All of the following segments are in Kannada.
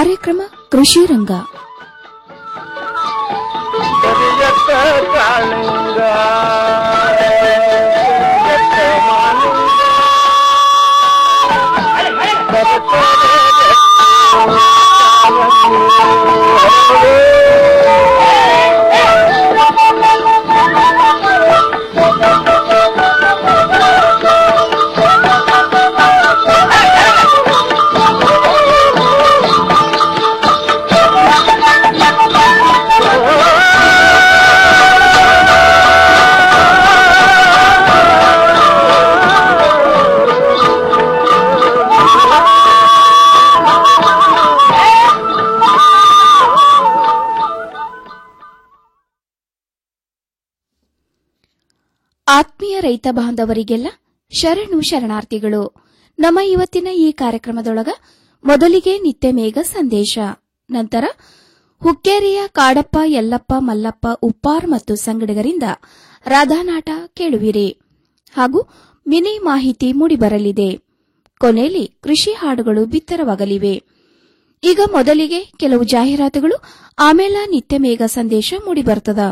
ಕಾರ್ಯಕ್ರಮ ಕೃಷಿ ರಂಗ ಕರಿಯತ್ತ ಕಾಳಿಂಗ ಕರಿಯತ್ತ ಮಾಲಿಂಗ. ಆತ್ಮೀಯ ರೈತ ಬಾಂಧವರಿಗೆಲ್ಲ ಶರಣು ಶರಣಾರ್ಥಿಗಳು ನಮ್ಮ ಇವತ್ತಿನ ಈ ಕಾರ್ಯಕ್ರಮದೊಳಗ ಮೊದಲಿಗೆ ನಿತ್ಯ ಮೇಘ ಸಂದೇಶ ನಂತರ ಹುಕ್ಕೇರಿಯ ಕಾಡಪ್ಪ ಯಲ್ಲಪ್ಪ ಮಲ್ಲಪ್ಪ ಉಪ್ಪಾರ್ ಮತ್ತು ಸಂಗಡಿಗರಿಂದ ರಾಧಾನಾಟ ಕೇಳುವಿರಿ ಹಾಗೂ ಮಿನಿ ಮಾಹಿತಿ ಮೂಡಿಬರಲಿದೆ ಕೊನೆಯಲ್ಲಿ ಕೃಷಿ ಹಾಡುಗಳು ಬಿತ್ತರವಾಗಲಿವೆ ಈಗ ಮೊದಲಿಗೆ ಕೆಲವು ಜಾಹೀರಾತುಗಳು ಆಮೇಲೆ ನಿತ್ಯ ಮೇಘ ಸಂದೇಶ ಮೂಡಿಬರ್ತದ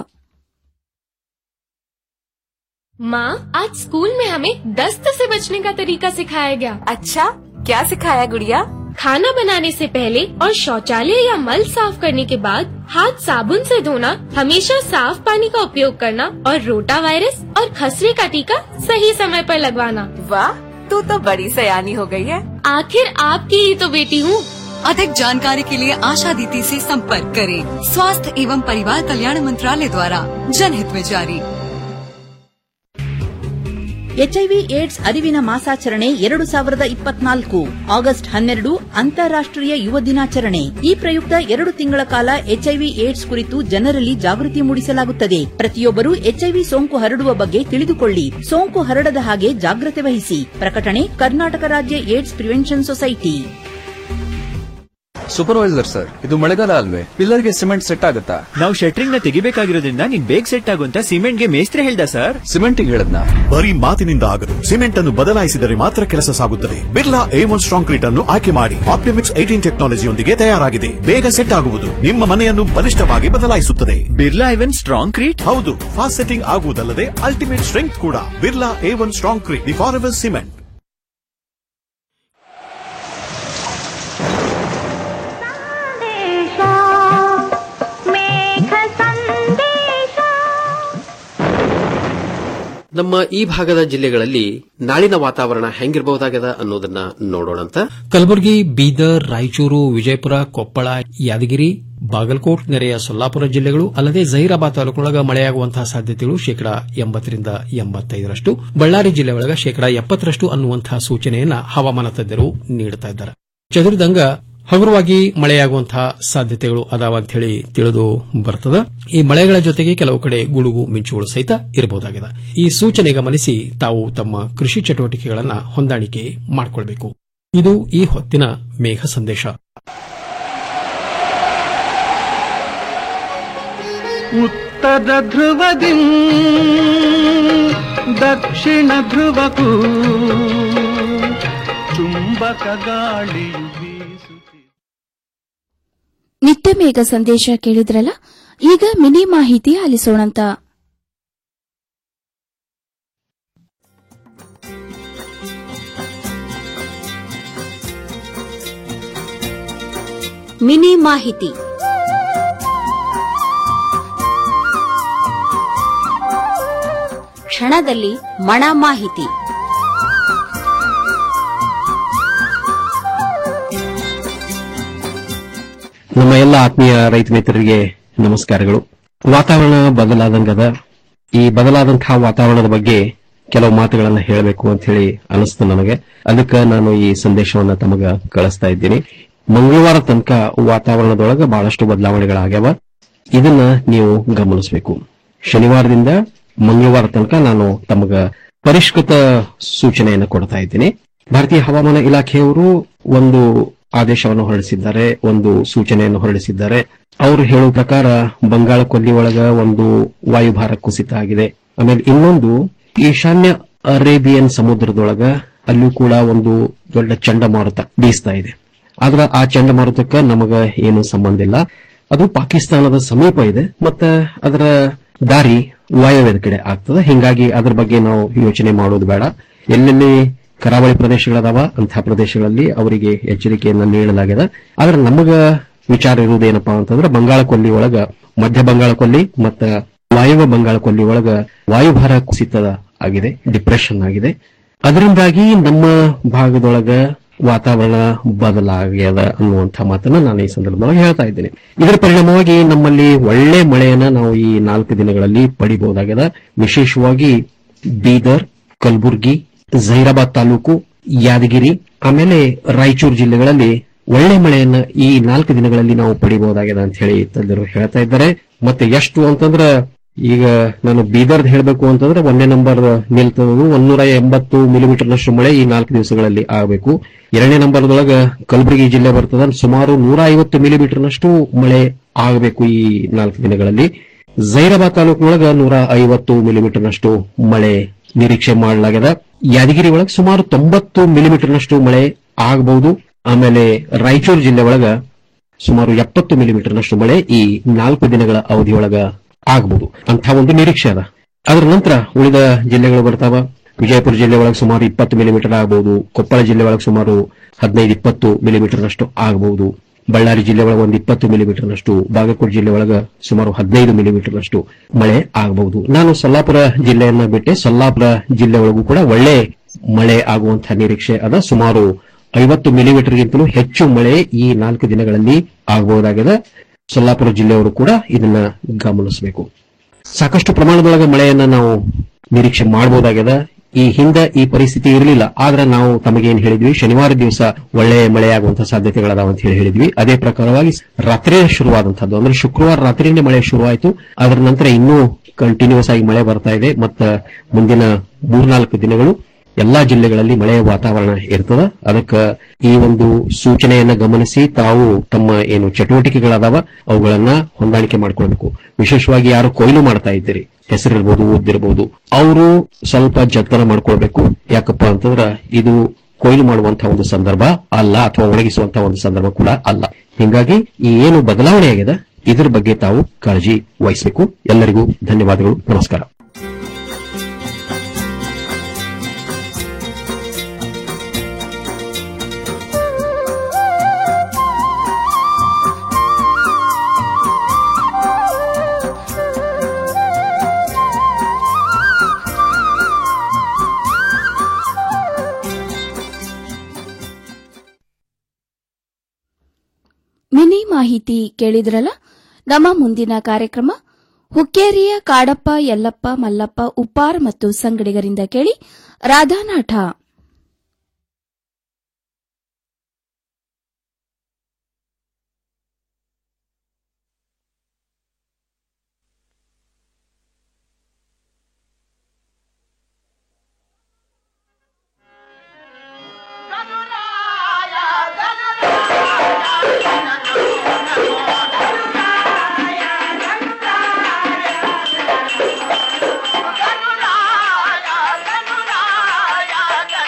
माँ आज स्कूल में हमें दस्त से बचने का तरीका सिखाया गया अच्छा क्या सिखाया गुड़िया खाना बनाने से पहले और शौचालय या मल साफ करने के बाद हाथ साबुन से धोना हमेशा साफ पानी का उपयोग करना और रोटा वायरस और खसरे का टीका सही समय पर लगवाना वाह तू तो बड़ी सयानी हो गई है आखिर आपकी ही तो बेटी हूँ अधिक जानकारी के लिए आशा दीदी से संपर्क करें स्वास्थ्य एवं परिवार कल्याण मंत्रालय द्वारा जनहित में जारी ಎಚ್ಐವಿ ಏಡ್ಸ್ ಅರಿವಿನ ಮಾಸಾಚರಣೆ ಎರಡು ಸಾವಿರದ ಇಪ್ಪತ್ನಾಲ್ಕು ಆಗಸ್ಟ್ ಹನ್ನೆರಡು ಅಂತಾರಾಷ್ಟ್ರೀಯ ಯುವ ದಿನಾಚರಣೆ ಈ ಪ್ರಯುಕ್ತ ಎರಡು ತಿಂಗಳ ಕಾಲ ಎಚ್ಐವಿ ಏಡ್ಸ್ ಕುರಿತು ಜನರಲ್ಲಿ ಜಾಗೃತಿ ಮೂಡಿಸಲಾಗುತ್ತದೆ ಪ್ರತಿಯೊಬ್ಬರು ಎಚ್ಐವಿ ಸೋಂಕು ಹರಡುವ ಬಗ್ಗೆ ತಿಳಿದುಕೊಳ್ಳಿ ಸೋಂಕು ಹರಡದ ಹಾಗೆ ಜಾಗ್ರತೆ ವಹಿಸಿ ಪ್ರಕಟಣೆ ಕರ್ನಾಟಕ ರಾಜ್ಯ AIDS prevention society supervisor sir ಇದು ಮಳೆಗಾಲ ಅಲ್ವೇ ಪಿಲ್ಲರ್ಗೆ ಸಿಮೆಂಟ್ ಸೆಟ್ ಆಗುತ್ತಾ ನಾವು ಶೆಟ್ರಿಂಗ್ ನ ತೆಗಿಬೇಕಾಗಿರೋದ್ರಿಂದ ನೀನ್ ಬೇಗ ಸೆಟ್ ಆಗುವಂತ ಸಿಮೆಂಟ್ಗೆ ಮೇಸ್ತ್ರಿ ಹೇಳ್ದ ಸರ್ ಸಿಮೆಂಟಿಗೆ ಹೇಳದ್ನ ಬರೀ ಮಾತಿನಿಂದ ಆಗದು ಸಿಮೆಂಟ್ ಅನ್ನು ಬದಲಾಯಿಸಿದರೆ ಮಾತ್ರ ಕೆಲಸ ಸಾಗುತ್ತದೆ ಬಿರ್ಲಾ ಎ ಒನ್ ಸ್ಟ್ರಾಂಗ್ ಅನ್ನು ಆಯ್ಕೆ ಮಾಡಿ ಆಪ್ಟಿಮಿಕ್ಸ್ ಏಟೀನ್ ಟೆಕ್ನಾಲಜಿಯೊಂದಿಗೆ ತಯಾರಾಗಿದೆ ಬೇಗ ಸೆಟ್ ಆಗುವುದು ನಿಮ್ಮ ಮನೆಯನ್ನು ಬಲಿಷ್ಠವಾಗಿ ಬದಲಾಯಿಸುತ್ತದೆ ಬಿರ್ಲಾ ಐವನ್ ಸ್ಟ್ರಾಂಗ್ ಕ್ರೀಟ್ ಹೌದು ಫಾಸ್ಟ್ ಸೆಟ್ಟಿಂಗ್ ಆಗುವುದಲ್ಲದೆ ಅಲ್ಟಿಮೇಟ್ ಸ್ಟ್ರೆಂಗ್ ಕೂಡ Birla A one StrongCrete the forever cement ನಮ್ಮ ಈ ಭಾಗದ ಜಿಲ್ಲೆಗಳಲ್ಲಿ ನಾಳಿನ ವಾತಾವರಣ ಹೆಂಗಿರಬಹುದಾಗದ ಅನ್ನೋದನ್ನ ನೋಡೋಣಂತ ಕಲಬುರಗಿ ಬೀದರ್ ರಾಯಚೂರು ವಿಜಯಪುರ ಕೊಪ್ಪಳ ಯಾದಗಿರಿ ಬಾಗಲಕೋಟ್ ನೆರೆಯ ಸೊಲ್ಲಾಪುರ ಜಿಲ್ಲೆಗಳು ಅಲ್ಲದೆ ಜಹೀರಾಬಾದ್ ತಾಲೂಕಿನೊಳಗ ಮಳೆಯಾಗುವಂತಹ ಸಾಧ್ಯತೆಗಳು ಶೇಕಡಾ ಎಂಬತ್ತರಿಂದ ಎಂಬತ್ತೈದರಷ್ಟು ಬಳ್ಳಾರಿ ಜಿಲ್ಲೆ ಒಳಗ ಶೇಕಡಾ ಎಪ್ಪತ್ತರಷ್ಟು ಅನ್ನುವಂತಹ ಸೂಚನೆಯನ್ನ ಹವಾಮಾನ ತಜ್ಞರು ನೀಡುತ್ತಾ ಇದ್ದಾರೆ ಚದುರಿದಂಗ ಹಗುರವಾಗಿ ಮಳೆಯಾಗುವಂತಹ ಸಾಧ್ಯತೆಗಳು ಅದಾವ ಅಂತ ಹೇಳಿ ತಿಳಿದು ಬರ್ತದ ಈ ಮಳೆಗಳ ಜೊತೆಗೆ ಕೆಲವು ಕಡೆ ಗುಡುಗು ಮಿಂಚುಗಳು ಸಹಿತ ಇರಬಹುದಾಗಿದೆ ಈ ಸೂಚನೆ ಗಮನಿಸಿ ತಾವು ತಮ್ಮ ಕೃಷಿ ಚಟುವಟಿಕೆಗಳನ್ನು ಹೊಂದಾಣಿಕೆ ಮಾಡಿಕೊಳ್ಬೇಕು ಇದು ಈ ಹೊತ್ತಿನ ಮೇಘ ಸಂದೇಶ ಉತ್ತರ ಧ್ರುವದಿ ದಕ್ಷಿಣ ಧ್ರುವಕ್ಕೂ ಚುಂಬಕ ಗಾಳಿಯು ಬೀಸುತ್ತಿದೆ ನಿತ್ಯ ಮೇಘ ಸಂದೇಶ ಕೇಳಿದ್ರಲ್ಲ ಈಗ ಮಿನಿ ಮಾಹಿತಿ ಆಲಿಸೋಣಂತ ಮಿನಿ ಮಾಹಿತಿ ಕ್ಷಣದಲ್ಲಿ ಮಣ ಮಾಹಿತಿ ನಮ್ಮ ಎಲ್ಲ ಆತ್ಮೀಯ ರೈತ ಮಿತ್ರರಿಗೆ ನಮಸ್ಕಾರಗಳು ವಾತಾವರಣ ಬದಲಾದಂಗದ ಈ ಬದಲಾದಂತಹ ವಾತಾವರಣದ ಬಗ್ಗೆ ಕೆಲವು ಮಾತುಗಳನ್ನ ಹೇಳಬೇಕು ಅಂತ ಹೇಳಿ ಅನಿಸ್ತು ನನಗೆ ಅದಕ್ಕೆ ನಾನು ಈ ಸಂದೇಶವನ್ನ ತಮಗ ಕಳಿಸ್ತಾ ಇದ್ದೀನಿ ಮಂಗಳವಾರ ತನಕ ವಾತಾವರಣದೊಳಗೆ ಬಹಳಷ್ಟು ಬದಲಾವಣೆಗಳಾಗ್ಯಾವ ಇದನ್ನ ನೀವು ಗಮನಿಸಬೇಕು ಶನಿವಾರದಿಂದ ಮಂಗಳವಾರ ತನಕ ನಾನು ತಮಗ ಪರಿಷ್ಕೃತ ಸೂಚನೆಯನ್ನು ಕೊಡ್ತಾ ಇದ್ದೀನಿ ಭಾರತೀಯ ಹವಾಮಾನ ಇಲಾಖೆಯವರು ಒಂದು ಆದೇಶವನ್ನು ಹೊರಡಿಸಿದ್ದಾರೆ ಒಂದು ಸೂಚನೆಯನ್ನು ಹೊರಡಿಸಿದ್ದಾರೆ ಅವರು ಹೇಳುವ ಪ್ರಕಾರ ಬಂಗಾಳ ಕೊಲ್ಲಿ ಒಳಗ ಒಂದು ವಾಯುಭಾರ ಕುಸಿತ ಆಗಿದೆ ಆಮೇಲೆ ಇನ್ನೊಂದು ಈಶಾನ್ಯ ಅರೇಬಿಯನ್ ಸಮುದ್ರದೊಳಗ ಅಲ್ಲೂ ಕೂಡ ಒಂದು ದೊಡ್ಡ ಚಂಡಮಾರುತ ಬೀಸ್ತಾ ಇದೆ ಆದ್ರ ಆ ಚಂಡಮಾರುತಕ್ಕ ನಮಗ ಏನು ಸಂಬಂಧ ಇಲ್ಲ ಅದು ಪಾಕಿಸ್ತಾನದ ಸಮೀಪ ಇದೆ ಮತ್ತೆ ಅದರ ದಾರಿ ವಾಯವ್ಯದ ಕಡೆ ಆಗ್ತದೆ ಹಿಂಗಾಗಿ ಅದ್ರ ಬಗ್ಗೆ ನಾವು ಯೋಚನೆ ಮಾಡೋದು ಬೇಡ ಎಲ್ಲೆಲ್ಲಿ ಕರಾವಳಿ ಪ್ರದೇಶಗಳದಾವ ಅಂತಹ ಪ್ರದೇಶಗಳಲ್ಲಿ ಅವರಿಗೆ ಎಚ್ಚರಿಕೆಯನ್ನ ನೀಡಲಾಗಿದೆ ಆದ್ರೆ ನಮಗ ವಿಚಾರ ಇರುವುದೇನಪ್ಪಾ ಅಂತಂದ್ರೆ ಬಂಗಾಳ ಕೊಲ್ಲಿ ಒಳಗ ಮಧ್ಯ ಬಂಗಾಳ ಕೊಲ್ಲಿ ಮತ್ತ ವಾಯವ್ಯ ಬಂಗಾಳ ಕೊಲ್ಲಿ ಒಳಗ ವಾಯುಭಾರ ಕುಸಿತದ ಆಗಿದೆ ಡಿಪ್ರೆಷನ್ ಆಗಿದೆ ಅದರಿಂದಾಗಿ ನಮ್ಮ ಭಾಗದೊಳಗ ವಾತಾವರಣ ಬದಲಾಗ್ಯದ ಅನ್ನುವಂಥ ಮಾತನ್ನ ನಾನು ಈ ಸಂದರ್ಭದೊಳಗೆ ಹೇಳ್ತಾ ಇದ್ದೇನೆ ಇದರ ಪರಿಣಾಮವಾಗಿ ನಮ್ಮಲ್ಲಿ ಒಳ್ಳೆ ಮಳೆಯನ್ನ ನಾವು ಈ ನಾಲ್ಕು ದಿನಗಳಲ್ಲಿ ಪಡಿಬಹುದಾಗಿದೆ ವಿಶೇಷವಾಗಿ ಬೀದರ್ ಕಲಬುರ್ಗಿ ಜಹೀರಾಬಾದ್ ತಾಲೂಕು ಯಾದಗಿರಿ ಆಮೇಲೆ ರಾಯಚೂರು ಜಿಲ್ಲೆಗಳಲ್ಲಿ ಒಳ್ಳೆ ಮಳೆಯನ್ನ ಈ ನಾಲ್ಕು ದಿನಗಳಲ್ಲಿ ನಾವು ಪಡಿಬಹುದಾಗಿದೆ ಅಂತ ಹೇಳಿ ತಜ್ಞರು ಹೇಳ್ತಾ ಇದ್ದಾರೆ ಮತ್ತೆ ಎಷ್ಟು ಅಂತಂದ್ರ ಈಗ ನಾನು ಬೀದರ್ದ್ ಹೇಳಬೇಕು ಅಂತಂದ್ರೆ ಒಂದೇ ನಂಬರ್ ನಿಲ್ತದ್ದು ಒಂದೂರ ಎಂಬತ್ತು ಮಿಲಿಮೀಟರ್ನಷ್ಟು ಮಳೆ ಈ ನಾಲ್ಕು ದಿವಸಗಳಲ್ಲಿ ಆಗಬೇಕು ಎರಡನೇ ನಂಬರ್ದೊಳಗ ಕಲಬುರಗಿ ಜಿಲ್ಲೆ ಬರ್ತದ ಸುಮಾರು ನೂರ ಐವತ್ತು ಮಿಲಿಮೀಟರ್ನಷ್ಟು ಮಳೆ ಆಗಬೇಕು ಈ ನಾಲ್ಕು ದಿನಗಳಲ್ಲಿ ಜೈರಾಬಾದ್ ತಾಲೂಕಿನೊಳಗ ನೂರ ಐವತ್ತು ಮಿಲಿಮೀಟರ್ನಷ್ಟು ಮಳೆ ನಿರೀಕ್ಷೆ ಮಾಡಲಾಗಿದೆ ಯಾದಗಿರಿ ಒಳಗೆ ಸುಮಾರು ತೊಂಬತ್ತು ಮಿಲಿಮೀಟರ್ನಷ್ಟು ಮಳೆ ಆಗಬಹುದು ಆಮೇಲೆ ರಾಯಚೂರು ಜಿಲ್ಲೆ ಒಳಗ ಸುಮಾರು ಎಪ್ಪತ್ತು ಮಿಲಿಮೀಟರ್ನಷ್ಟು ಮಳೆ ಈ ನಾಲ್ಕು ದಿನಗಳ ಅವಧಿಯೊಳಗ ಆಗಬಹುದು ಅಂತ ಒಂದು ನಿರೀಕ್ಷೆ ಅದ ಅದರ ನಂತರ ಉಳಿದ ಜಿಲ್ಲೆಗಳು ಬರ್ತಾವ ವಿಜಯಪುರ ಜಿಲ್ಲೆ ಒಳಗೆ ಸುಮಾರು ಇಪ್ಪತ್ತು ಮಿಲಿಮೀಟರ್ ಆಗಬಹುದು ಕೊಪ್ಪಳ ಜಿಲ್ಲೆ ಒಳಗೆ ಸುಮಾರು ಹದಿನೈದು ಇಪ್ಪತ್ತು ಮಿಲಿಮೀಟರ್ನಷ್ಟು ಆಗಬಹುದು ಬಳ್ಳಾರಿ ಜಿಲ್ಲೆ ಒಳಗೆ ಒಂದು ಇಪ್ಪತ್ತು ಮಿಲಿಮೀಟರ್ನಷ್ಟು ಬಾಗಲಕೋಟೆ ಜಿಲ್ಲೆ ಒಳಗೆ ಸುಮಾರು ಹದಿನೈದು ಮಿಲಿಮೀಟರ್ನಷ್ಟು ಮಳೆ ಆಗಬಹುದು ನಾನು ಸೊಲ್ಲಾಪುರ ಜಿಲ್ಲೆಯನ್ನ ಬಿಟ್ಟೆ ಸೊಲ್ಲಾಪುರ ಜಿಲ್ಲೆ ಒಳಗೂ ಕೂಡ ಒಳ್ಳೆ ಮಳೆ ಆಗುವಂತಹ ನಿರೀಕ್ಷೆ ಅದ ಸುಮಾರು ಐವತ್ತು ಮಿಲಿಮೀಟರ್ಗಿಂತಲೂ ಹೆಚ್ಚು ಮಳೆ ಈ ನಾಲ್ಕು ದಿನಗಳಲ್ಲಿ ಆಗಬಹುದಾಗಿದೆ ಸೊಲ್ಲಾಪುರ ಜಿಲ್ಲೆಯವರು ಕೂಡ ಇದನ್ನ ಗಮನಿಸಬೇಕು ಸಾಕಷ್ಟು ಪ್ರಮಾಣದೊಳಗೆ ಮಳೆಯನ್ನ ನಾವು ನಿರೀಕ್ಷೆ ಮಾಡಬಹುದಾಗಿದೆ ಈ ಹಿಂದೆ ಈ ಪರಿಸ್ಥಿತಿ ಇರಲಿಲ್ಲ ಆದ್ರೆ ನಾವು ತಮಗೇನ್ ಹೇಳಿದ್ವಿ ಶನಿವಾರ ದಿವಸ ಒಳ್ಳೆ ಮಳೆಯಾಗುವಂತಹ ಸಾಧ್ಯತೆಗಳದಾವ ಅಂತ ಹೇಳಿ ಹೇಳಿದ್ವಿ ಅದೇ ಪ್ರಕಾರವಾಗಿ ರಾತ್ರಿ ಶುರುವಾದಂತಹದ್ದು ಅಂದ್ರೆ ಶುಕ್ರವಾರ ರಾತ್ರಿನೇ ಮಳೆ ಶುರುವಾಯಿತು ಅದರ ನಂತರ ಇನ್ನೂ ಕಂಟಿನ್ಯೂಸ್ ಆಗಿ ಮಳೆ ಬರ್ತಾ ಇದೆ ಮತ್ತ ಮುಂದಿನ ಮೂರ್ನಾಲ್ಕು ದಿನಗಳು ಎಲ್ಲಾ ಜಿಲ್ಲೆಗಳಲ್ಲಿ ಮಳೆಯ ವಾತಾವರಣ ಇರ್ತದ ಅದಕ್ಕೆ ಈ ಒಂದು ಸೂಚನೆಯನ್ನ ಗಮನಿಸಿ ತಾವು ತಮ್ಮ ಏನು ಚಟುವಟಿಕೆಗಳದಾವ ಅವುಗಳನ್ನ ಹೊಂದಾಣಿಕೆ ಮಾಡ್ಕೊಳ್ಬೇಕು ವಿಶೇಷವಾಗಿ ಯಾರು ಕೊಯ್ಲು ಮಾಡ್ತಾ ಇದ್ದೀರಿ ಹೆಸರಿರ್ಬೋದು ಉದ್ದಿರ್ಬೋದು ಅವರು ಸ್ವಲ್ಪ ಜತನ ಮಾಡ್ಕೊಳ್ಬೇಕು ಯಾಕಪ್ಪ ಅಂತಂದ್ರ ಇದು ಕೊಯ್ಲು ಮಾಡುವಂತಹ ಒಂದು ಸಂದರ್ಭ ಅಲ್ಲ ಅಥವಾ ಒಣಗಿಸುವಂತಹ ಒಂದು ಸಂದರ್ಭ ಕೂಡ ಅಲ್ಲ ಹಿಂಗಾಗಿ ಈ ಏನು ಬದಲಾವಣೆ ಆಗಿದೆ ಇದರ ಬಗ್ಗೆ ತಾವು ಕಾಳಜಿ ವಹಿಸಬೇಕು ಎಲ್ಲರಿಗೂ ಧನ್ಯವಾದಗಳು ನಮಸ್ಕಾರ ಮಿನಿ ಮಾಹಿತಿ ಕೇಳಿದ್ರಲ್ಲ ನಮ್ಮ ಮುಂದಿನ ಕಾರ್ಯಕ್ರಮ ಹುಕ್ಕೇರಿಯ ಕಾಡಪ್ಪ ಯಲ್ಲಪ್ಪ ಮಲ್ಲಪ್ಪ ಉಪ್ಪಾರ್ ಮತ್ತು ಸಂಗಡಿಗರಿಂದ ಕೇಳಿ ರಾಧಾನಾಥ ಗನುರಾಯ ಗನುರಾಯ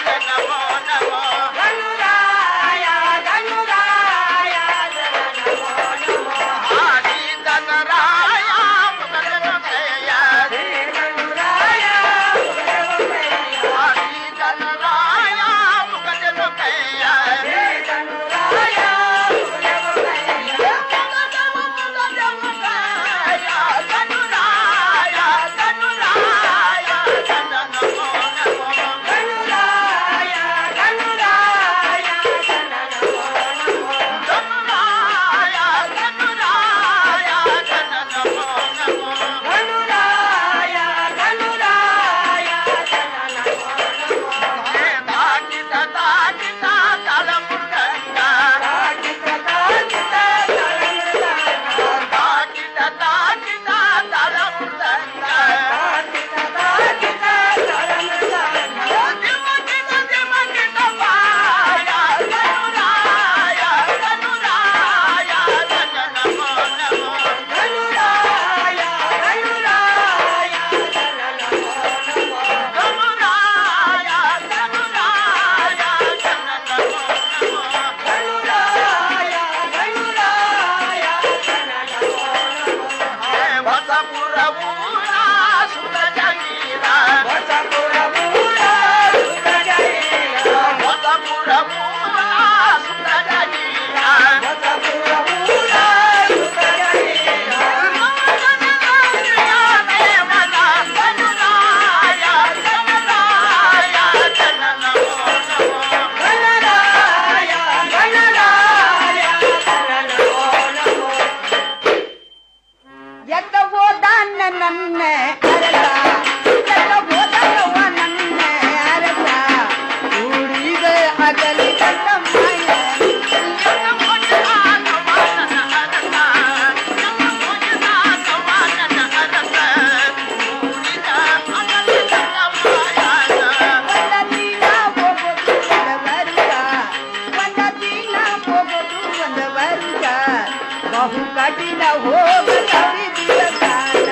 ದಿನ ಹೋಗದವಿ ದಿವಸಾನ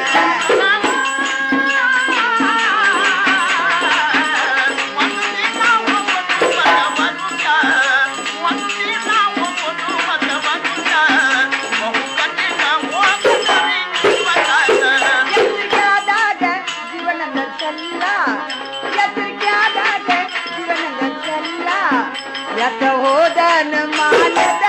ಎಚ್ಚರಿಕೆ ಆದಾಗ ಜೀವನ ನಡೆಸಲ್ಲ ಎಚ್ಚರಿಕೆ ಆದಾಗ ಜೀವನ ನಡೆಸಲ್ಲ ಎತ್ತ ಹೋದನ ಮಾನದ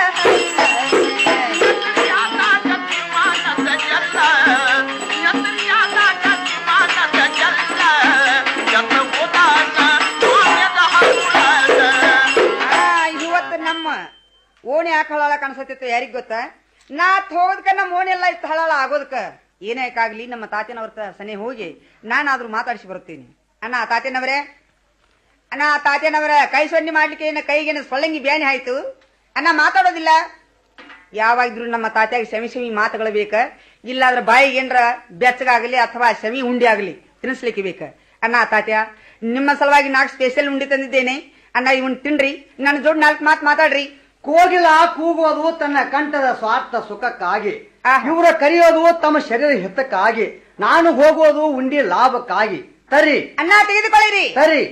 ಆ, ಇವತ್ತು ನಮ್ಮ ಓಣಿ ಯಾಕೆ ಹಳಾಳ ಕಾಣಿಸತ್ತಿತ್ತು ಯಾರಿಗ್ ಗೊತ್ತ ನಾ ಹೋದ್ಕ ನಮ್ಮ ಓಣಿ ಎಲ್ಲ ಇತ್ತು ಹಳಾಳ ಆಗೋದಕ್ಕ ಏನಾಕಾಗ್ಲಿ ನಮ್ಮ ತಾತನವ್ರ ತ- ಸನೆ ಹೋಗಿ ನಾನಾದ್ರೂ ಮಾತಾಡಿಸಿ ಬರುತ್ತೀನಿ ಅಣ್ಣ ತಾತನವರೇ ಅಣ್ಣ ತಾತನವರ ಕೈ ಸೊನ್ನೆ ಮಾಡ್ಲಿಕ್ಕೆ ಏನ ಕೈಗೇನ ಸೊಳ್ಳಂಗಿ ಬ್ಯಾನಿ ಆಯ್ತು ಅಣ್ಣ ಮಾತಾಡೋದಿಲ್ಲ ಯಾವಾಗಿದ್ರು ನಮ್ಮ ತಾತ್ಯಾಗ ಶಮಿ ಶಮಿ ಮಾತುಗಳು ಬೇಕ ಇಲ್ಲಾದ್ರ ಬಾಯಿಗೆ ಏನ್ರ ಬೆಚ್ಚಗಾಗಲಿ ಅಥವಾ ಶಮಿ ಉಂಡಿ ಆಗಲಿ ತಿನ್ನಿಸ್ಲಿಕ್ಕೆ ಬೇಕ ಅಣ್ಣ ತಾತ್ಯ ನಿಮ್ಮ ಸಲುವಾಗಿ ನಾಲ್ಕು ಸ್ಪೆಷಲ್ ಉಂಡಿ ತಂದಿದ್ದೇನೆ ಅಣ್ಣ ಇವನ್ ತಿನ್ರಿ ನನ್ನ ಜೋಡ್ ನಾಲ್ಕು ಮಾತು ಮಾತಾಡ್ರಿ ಕೋಗಿಲ ಕೂಗೋದು ತನ್ನ ಕಂಠದ ಸ್ವಾರ್ಥ ಸುಖಕ್ಕಾಗಿ ಇವರ ಕರೆಯೋದು ತಮ್ಮ ಶರೀರ ಹಿತಕ್ಕಾಗಿ ನಾನು ಹೋಗೋದು ಉಂಡಿ ಲಾಭಕ್ಕಾಗಿ ತರಿ ಅಣ್ಣ ತೆಗೆದುಕೊಳ್ಳಿರಿ ತರಿ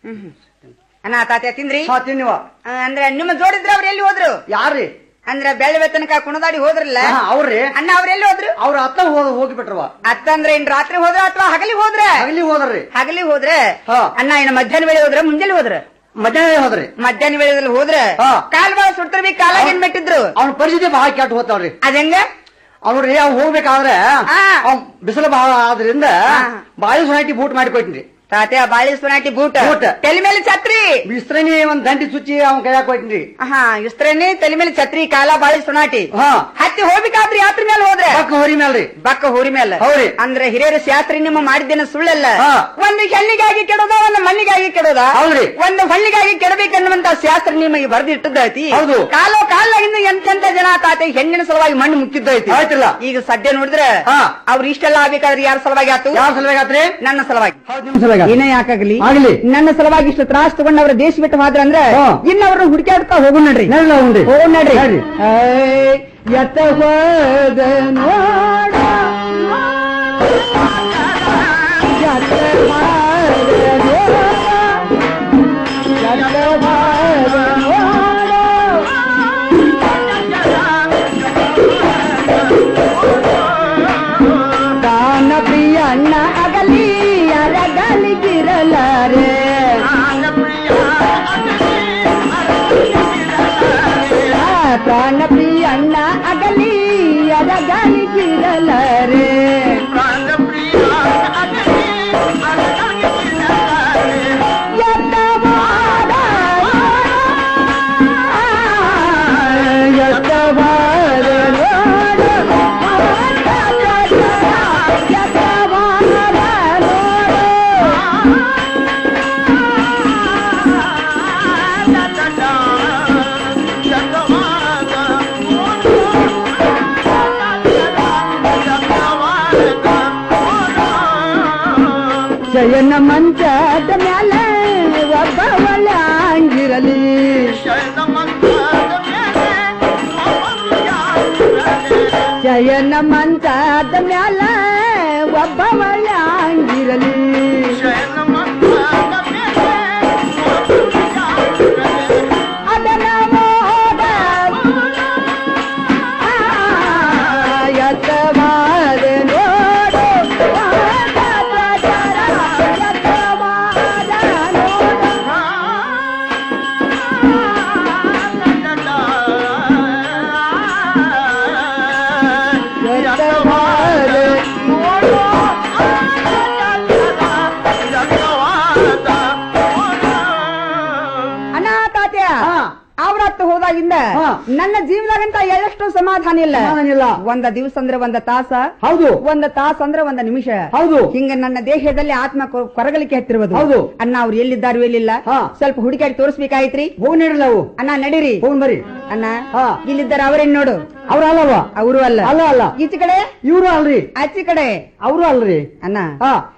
ಅಣ್ಣ ತಾತ್ಯ ತಿಂದ್ರಿ ಹಾ ತಿನ್ನುವ ಆ, ಅಂದ್ರೆ ನಿಮ್ಮ ಜೋಡಿದ್ರ ಅವ್ರು ಎಲ್ಲಿ ಹೋದ್ರು ಯಾರ್ರಿ ಅಂದ್ರೆ ಬೆಳ್ಳಿ ತನಕ ಕುಣದಾಡಿ ಹೋದ್ರಲ್ಲ ಹಾ, ಅವ್ರಿ ಅಣ್ಣ ಅವ್ರ ಎಲ್ಲಿ ಹೋದ್ರು ಅವ್ರ ಅತ್ತ ಹೋದ ಹೋಗಿಬಿಟ್ರವ ಅತ್ತ ಅಂದ್ರೆ ಇನ್ ರಾತ್ರಿ ಹೋದ್ರ ಅಥವಾ ಹಗಲಿ ಹೋದ್ರ ಹಗಲಿ ಹೋದ್ರಿ ಹಗಲಿ ಹೋದ್ರೆ ಅಣ್ಣ ಇನ್ನ ಮಧ್ಯಾಹ್ನ ವೇಳೆ ಹೋದ್ರ ಮುಂಜಾನೆ ಹೋದ್ರ ಮಧ್ಯಾಹ್ನ ಹೋದ್ರಿ ಮಧ್ಯಾಹ್ನ ವೇಳೆದಲ್ಲಿ ಹೋದ್ರೆ ಹಾ. ಕಾಲ್ ಬಾಳ ಸುಡ್ತಿರ್ಬೇಕು ಕಾಲಾಗ ಏನ್ ಮೆಟ್ಟಿದ್ರು ಅವ್ನ ಪರಿಸ್ಥಿತಿ ಬಹಳ ಕೆಟ್ಟ ಹೋಗ್ತಾವ್ರಿ ಅದಂಗ ಅವ್ನು ನೋಡ್ರಿ ಅವ್ನು ಹೋಗ್ಬೇಕಾದ್ರೆ ಅವ್ನ್ ಬಿಸಿಲು ಬಹಳ ಆದ್ರಿಂದ ಬಾಯಿ ಸೊನಾಟಿ ಬೂಟ್ ಮಾಡಿ ಕೊಟ್ಟಿನ್ರಿ ತಾತ್ಯ ಬಾಳಿ ಸುನಾಟಿ ಬೂಟ್ ಬೂಟ್ ತಲೆ ಮೇಲೆ ಛತ್ರಿ ಬಿಸ್ತ್ರನಿ ಒಂದ್ ದಂಟಿ ಚುಚ್ಚಿ ಅವ್ನ ಕೈಯಾಗ ಕೊಟ್ಟಿನ್ರಿ ಹಾ ಇಸ್ತ್ರೇನೆ ತಲೆ ಮೇಲೆ ಛತ್ರಿ ಕಾಲ ಬಾಳಿ ಸುನಾಟಿ ಹಾ ಹತ್ತಿ ಹೋಗ್ಬೇಕಾದ್ರಿ ಯಾತ್ರಿ ಮೇಲೆ ಹೋದ್ರೆ ಪಕ್ಕ ಹೋರಿ ಮೇಲ್ರಿ ಬಕ್ಕ ಹೋರಿ ಮೇಲೆ ಹೌರಿ. ಅಂದ್ರೆ ಹಿರಿಯರ ಶಾಸ್ತ್ರಿ ನಿಮ್ಮ ಮಾಡಿದ್ದೇನೆ ಸುಳ್ಳಲ್ಲ ಹಾ. ಒಂದು ಹೆಣ್ಣಿಗಾಗಿ ಕೆಡೋದ ಒಂದು ಮಣ್ಣಿಗಾಗಿ ಕೆಡೋದ ಹೌದ್ರಿ. ಒಂದು ಹೊಳ್ಳಿಗಾಗಿ ಕೆಡಬೇಕನ್ನುವಂತ ಶಾಸ್ತ್ರ ನಿಮಗೆ ಬರೆದಿಟ್ಟದ್ದೈತಿ ಹೌದು. ಕಾಲೋ ಕಾಲಾಗಿಂದ ಎಂತೆಂತ ಜನ ತಾತೆ ಹೆಣ್ಣಿನ ಸಲುವಾಗಿ ಮಣ್ಣು ಮುಕ್ಕಿದ್ದೈತಿ ಆಯ್ತಲ್ಲ. ಈಗ ಸದ್ಯ ನೋಡಿದ್ರೆ ಹಾ. ಅವ್ರು ಇಷ್ಟೆಲ್ಲ ಆಗ್ಬೇಕಾದ್ರೆ ಯಾರ ಸಲುವಾಗಿ ಆತು ಯಾವ ಸಲುವಾಗಿ ಆತ್ರಿ ನನ್ನ ಸಲುವಾಗಿ ನಿಮ್ ಸಲುವಾಗಿ ಆತು. ಏನೇ ಯಾಕಾಗ್ಲಿ ಆಗ್ಲಿ. ನನ್ನ ಸಲುವಾಗಿ ಇಷ್ಟು ತ್ರಾಸ ತಗೊಂಡ್ ಅವ್ರ ದೇಶ ಬಿಟ್ಟು ಹೋದ್ರ ಅಂದ್ರೆ ಹಾ. ಇನ್ನ ಅವ್ರನ್ನ ಹುಡುಕಾಡ್ತಾ ಹೋಗೋಣ ನಡ್ರಿ ನಡ್ರಿ ಹೋಗ್ರಿ. ಹೋಗೋಣ ನಡ್ರಿ ನಡ್ರಿ. ಏಯ್, ಎತ್ತ ಹೋದ ನೋಡ ಎತ್ತ ಹೋದ ನೋಡ, ಎತ್ತ ಹೋದ ನೋಡ. ದಾನ ಪ್ರಿಯ ಅಣ್ಣ ಅಗಲಿ ಅರಗಲಿಗಿರಲಾರೆ ಪ್ರಾಣ ಪ್ರಿಯ ಅಣ್ಣ ಅಗಲಿ ಅರಗಲಿಗಿರಲಾರೆ ಎತ್ತವಾದ ಎತ್ತವಾದ ನೋಡು ಎತ್ತವಾದ ಶಯನ ಮಂಚದ ಮ್ಯಾಲೆ ಒಬ್ಬವಳ ಅಂಗಿರಲಿ ಶಯನ ಮಂಚದ ಮ್ಯಾಲೆ ಒಬ್ಬವಳ ಅಂಗಿರಲಿ ಅದನ ಮೋದ ಎತ್ತವಾದ ನೋಡು ಎತ್ತವಾದ ನೋಡು ಎತ್ತವಾದ ನೋಡು ಅಣ್ಣ ತಾತ್ಯ ಅವ್ರತ್ತು ಹೋದಾಗಿಂದ ನನ್ನ ಜೀವನದಾಗಂತ ಎಳ್ಳಷ್ಟು ಸಮಾಧಾನ ಇಲ್ಲ ಇಲ್ಲ ಒಂದ ದಿವಸ ಅಂದ್ರೆ ಒಂದ ತಾಸ ಹೌದು ಒಂದ ತಾಸ ಅಂದ್ರೆ ಒಂದ ನಿಮಿಷ ಹೌದು ಹಿಂಗ ನನ್ನ ದೇಹದಲ್ಲಿ ಆತ್ಮ ಕೊ- ಕೊರಗಲಿಕ್ಕೆ ಹತ್ತಿರುವುದು ಹೌದು. ಅಣ್ಣ ಅವ್ರು ಎಲ್ಲಿದ್ದಾರು ಎಲ್ಲಿಲ್ಲ ಹಾ. ಸ್ವಲ್ಪ ಹುಡುಕಾಡಿ ತೋರಿಸ್ಬೇಕಾಯ್ತ್ರಿ ಹೋಗಿ ನೀಡ್ರಲ್ಲ ಅವು ಅಣ್ಣ ನಡೀರಿ ಹೋಗ್ ಬರ್ರಿ ಅಣ್ಣ ಹಾ. ಇಲ್ಲಿದ್ದಾರ ಅವರೇನ್ ನೋಡು ಅವ್ರ ಅಲ್ಲವ ಅವರು ಅಲ್ಲ ಅಲ್ಲ ಅಲ್ಲ ಈಚೆ ಕಡೆ ಇವ್ರು ಅಲ್ರಿ ಆಚೆ ಕಡೆ ಅವರು ಅಲ್ರಿ ಅಣ್ಣ ಹಾ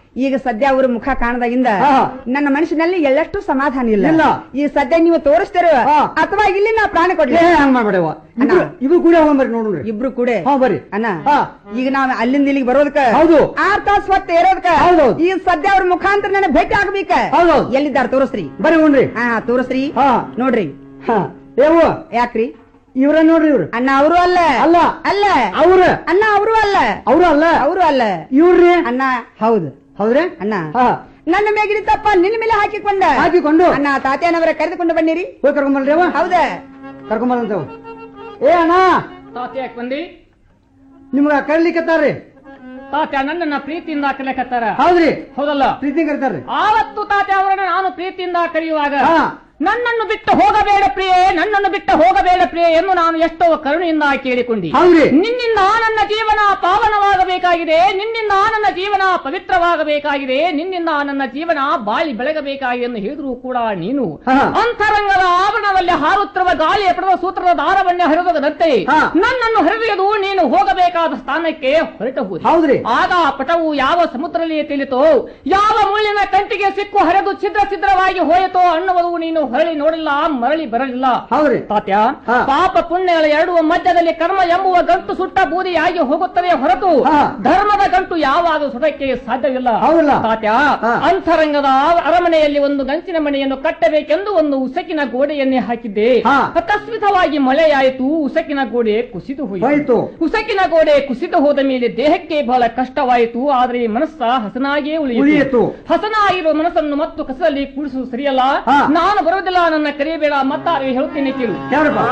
ಈಗ ಸದ್ಯ ಅವ್ರ ಮುಖ ಕಾಣದಾಗಿಂದ ಹಾ. ನನ್ನ ಮನಸ್ಸಿನಲ್ಲಿ ಎಳ್ಳಷ್ಟು ಸಮಾಧಾನ ಇಲ್ಲ ಇಲ್ಲ. ಈ ಸದ್ಯ ನೀವು ತೋರಿಸ್ತೀರ ಅಥವಾ ಇಲ್ಲಿ ನಾ ಪ್ರಾಣ ಕೊಡ್ಲಿ ಏ ಹಂಗ ಮಾಡ್ಬೇಡವ ಇಬ್ರು ಇಬ್ರು ಕೂಡ ಹೋಗ್ ಬರ್ರಿ ನೋಡ್ರಿ ಇಬ್ರು ಕೂಡ ಹಾ ಬರ್ರಿ ಅಣ್ಣ ಹಾ. ಈಗ ನಾವ್ ಅಲ್ಲಿಂದ ಇಲ್ಲಿಗೆ ಬರೋದಕ್ಕ ಹೌದು. ಆರ್ ತಾಸ್ ಹೊತ್ತ ಇರೋದಕ್ಕ ಹೌದೌದು. ಈಗ ಸದ್ಯ ಅವ್ರ ಮುಖಾಂತರ ನನಗೆ ಭೇಟಿ ಆಗ್ಬೇಕ ಹೌದೌದು. ಎಲ್ಲಿದ್ದಾರ ತೋರಿಸ್ರಿ ಬರ್ರಿ ನೋಡ್ರಿ ಹಾ ತೋರಿಸ್ರಿ ಹಾ ನೋಡ್ರಿ ಹಾ ಏವು ಯಾಕ್ರಿ ಇವ್ರ ನೋಡ್ರಿ ಇವ್ರು ಅಣ್ಣ ಅವರು ಅಲ್ಲ ಅಲ್ಲ ಅಲ್ಲ ಅವ್ರ ಅಣ್ಣ ಅವರು ಅಲ್ಲ ಅವ್ರು ಅಲ್ಲ ಅವರು ಅಲ್ಲ ಇವ್ರಿ ಅಣ್ಣ ಹೌದು ಹೌದ್ರಿ ಅಣ್ಣ ಹಾ ನನ್ನ ಮೇಗಿನ ತಪ್ಪ ನಿನ್ನ ಮೇಲೆ ಹಾಕಿಕೊಂಡ ಹಾಕಿಕೊಂಡು ಅಣ್ಣ ತಾತ್ಯಾನವರ ಕರೆದುಕೊಂಡು ಬನ್ನಿರಿ ಹೋಗಿ ಕರ್ಕೊಂಬರ್ರಿ ಅವ ಹೌದ ಕರ್ಕೊಂಬರಂತವ್ ಏ ಅಣ್ಣ ತಾತ್ಯ ಯಾಕೆ ಬಂದಿ ನಿಮ್ಗ ಕರ್ಲಿಕ್ಕತ್ತಾರ್ರಿ ತಾತ್ಯ ನನ್ನನ್ನ ಪ್ರೀತಿಯಿಂದ ಕರೆಯಕತ್ತಾರ ಹೌದ್ರಿ ಹೌದಲ್ಲ ಪ್ರೀತಿ ಕರಿತಾರ್ರಿ ಆವತ್ತು ತಾತ್ಯ ಅವರನ್ನ ನಾನು ಪ್ರೀತಿಯಿಂದ ಕರೆಯುವಾಗ ಹಾ. ನನ್ನನ್ನು ಬಿಟ್ಟು ಹೋಗಬೇಡ ಪ್ರಿಯೆ ನನ್ನನ್ನು ಬಿಟ್ಟು ಹೋಗಬೇಡ ಪ್ರಿಯೆ ಎಂದು ನಾನು ಎಷ್ಟೋ ಕರುಣೆಯಿಂದ ಕೇಳಿಕೊಂಡಿ ಹೌದ್ರಿ. ನಿನ್ನಿಂದ ನನ್ನ ಜೀವನ ಪಾವನವಾಗಬೇಕಾಗಿದೆ ನಿನ್ನಿಂದ ನನ್ನ ಜೀವನ ಪವಿತ್ರವಾಗಬೇಕಾಗಿದೆ ನಿನ್ನಿಂದ ನನ್ನ ಜೀವನ ಬಾಳಿ ಬೆಳಗಬೇಕಾಗಿದೆ ಎಂದು ಹೇಳಿದ್ರು ಕೂಡ ನೀನು ಹಾ. ಅಂತರಂಗದ ಆವರಣದಲ್ಲಿ ಹಾರುತ್ತಿರುವ ಗಾಳಿಯ ಪಡೆದ ಸೂತ್ರದ ದಾರವನ್ನೇ ಹರಿದದಂತೆ ಹಾ. ನನ್ನನ್ನು ಹರಿದು ನೀನು ಹೋಗಬೇಕಾದ ಸ್ಥಾನಕ್ಕೆ ಹೊರಟು ಹೋದೆ. ಹೌದ್ರಿ. ಆಗ ಆ ಪಟವು ಯಾವ ಸಮುದ್ರದಲ್ಲಿ ತಿಳಿತೋ ಯಾವ ಮುಳ್ಳಿನ ಕಂಟಿಗೆ ಸಿಕ್ಕು ಹರಿದು ಛಿದ್ರ ಛಿದ್ರವಾಗಿ ಹೋಯಿತೋ ಅನ್ನುವುದು ನೀನು ಹೊರಳಿ ನೋಡಿಲ್ಲ ಮರಳಿ ಬರಲಿಲ್ಲ ಹೌದ್ರಿ ತಾತ್ಯ ಹಾ. ಪಾಪ ಪುಣ್ಯಗಳ ಎರಡುವ ಮಧ್ಯದಲ್ಲಿ ಕರ್ಮ ಎಂಬುವ ಗಂಟು ಸುಟ್ಟ ಬೂದಿಯಾಗಿ ಹೋಗುತ್ತದೆ ಹೊರತು ಹಾ. ಧರ್ಮದ ಗಂಟು ಯಾವಾಗ ಸುಡಕ್ಕೆ ಸಾಧ್ಯವಿಲ್ಲ ಹೌದಲ್ಲ? ತಾತ್ಯ ಹಾ. ಅಂತರಂಗದ ಅರಮನೆಯಲ್ಲಿ ಒಂದು ಗಂಚಿನ ಮನೆಯನ್ನು ಕಟ್ಟಬೇಕೆಂದು ಒಂದು ಉಸಕಿನ ಗೋಡೆಯನ್ನೇ ಹಾಕಿದ್ದೆ ಹಾ. ಅಕಸ್ಮಿತವಾಗಿ ಮಳೆಯಾಯಿತು ಉಸಕಿನ ಗೋಡೆ ಕುಸಿದು ಹೋಯಿತು. ಹೋಯಿತು ಉಸಕಿನ ಗೋಡೆ ಕುಸಿದು ಹೋದ ಮೇಲೆ ದೇಹಕ್ಕೆ ಬಹಳ ಕಷ್ಟವಾಯಿತು ಆದರೆ ಮನಸ್ಸ ಹಸನಾಗಿಯೇ ಉಳಿಯಿತು. ಉಳಿಯಿತು ಹಸನಾಗಿರುವ ಮನಸ್ಸನ್ನು ಮತ್ತು ಕಸದಲ್ಲಿ ಕೂಡಿಸುವುದು ಸರಿಯಲ್ಲ ಹಾ. ನಾನು ಬರುವುದಿಲ್ಲ ನನ್ನ ಕರೆಯಬೇಡ ಮತ್ತಾರು ಹೇಳುತ್ತೇನೆ ಕೇಳು ಯಾರಪ್ಪ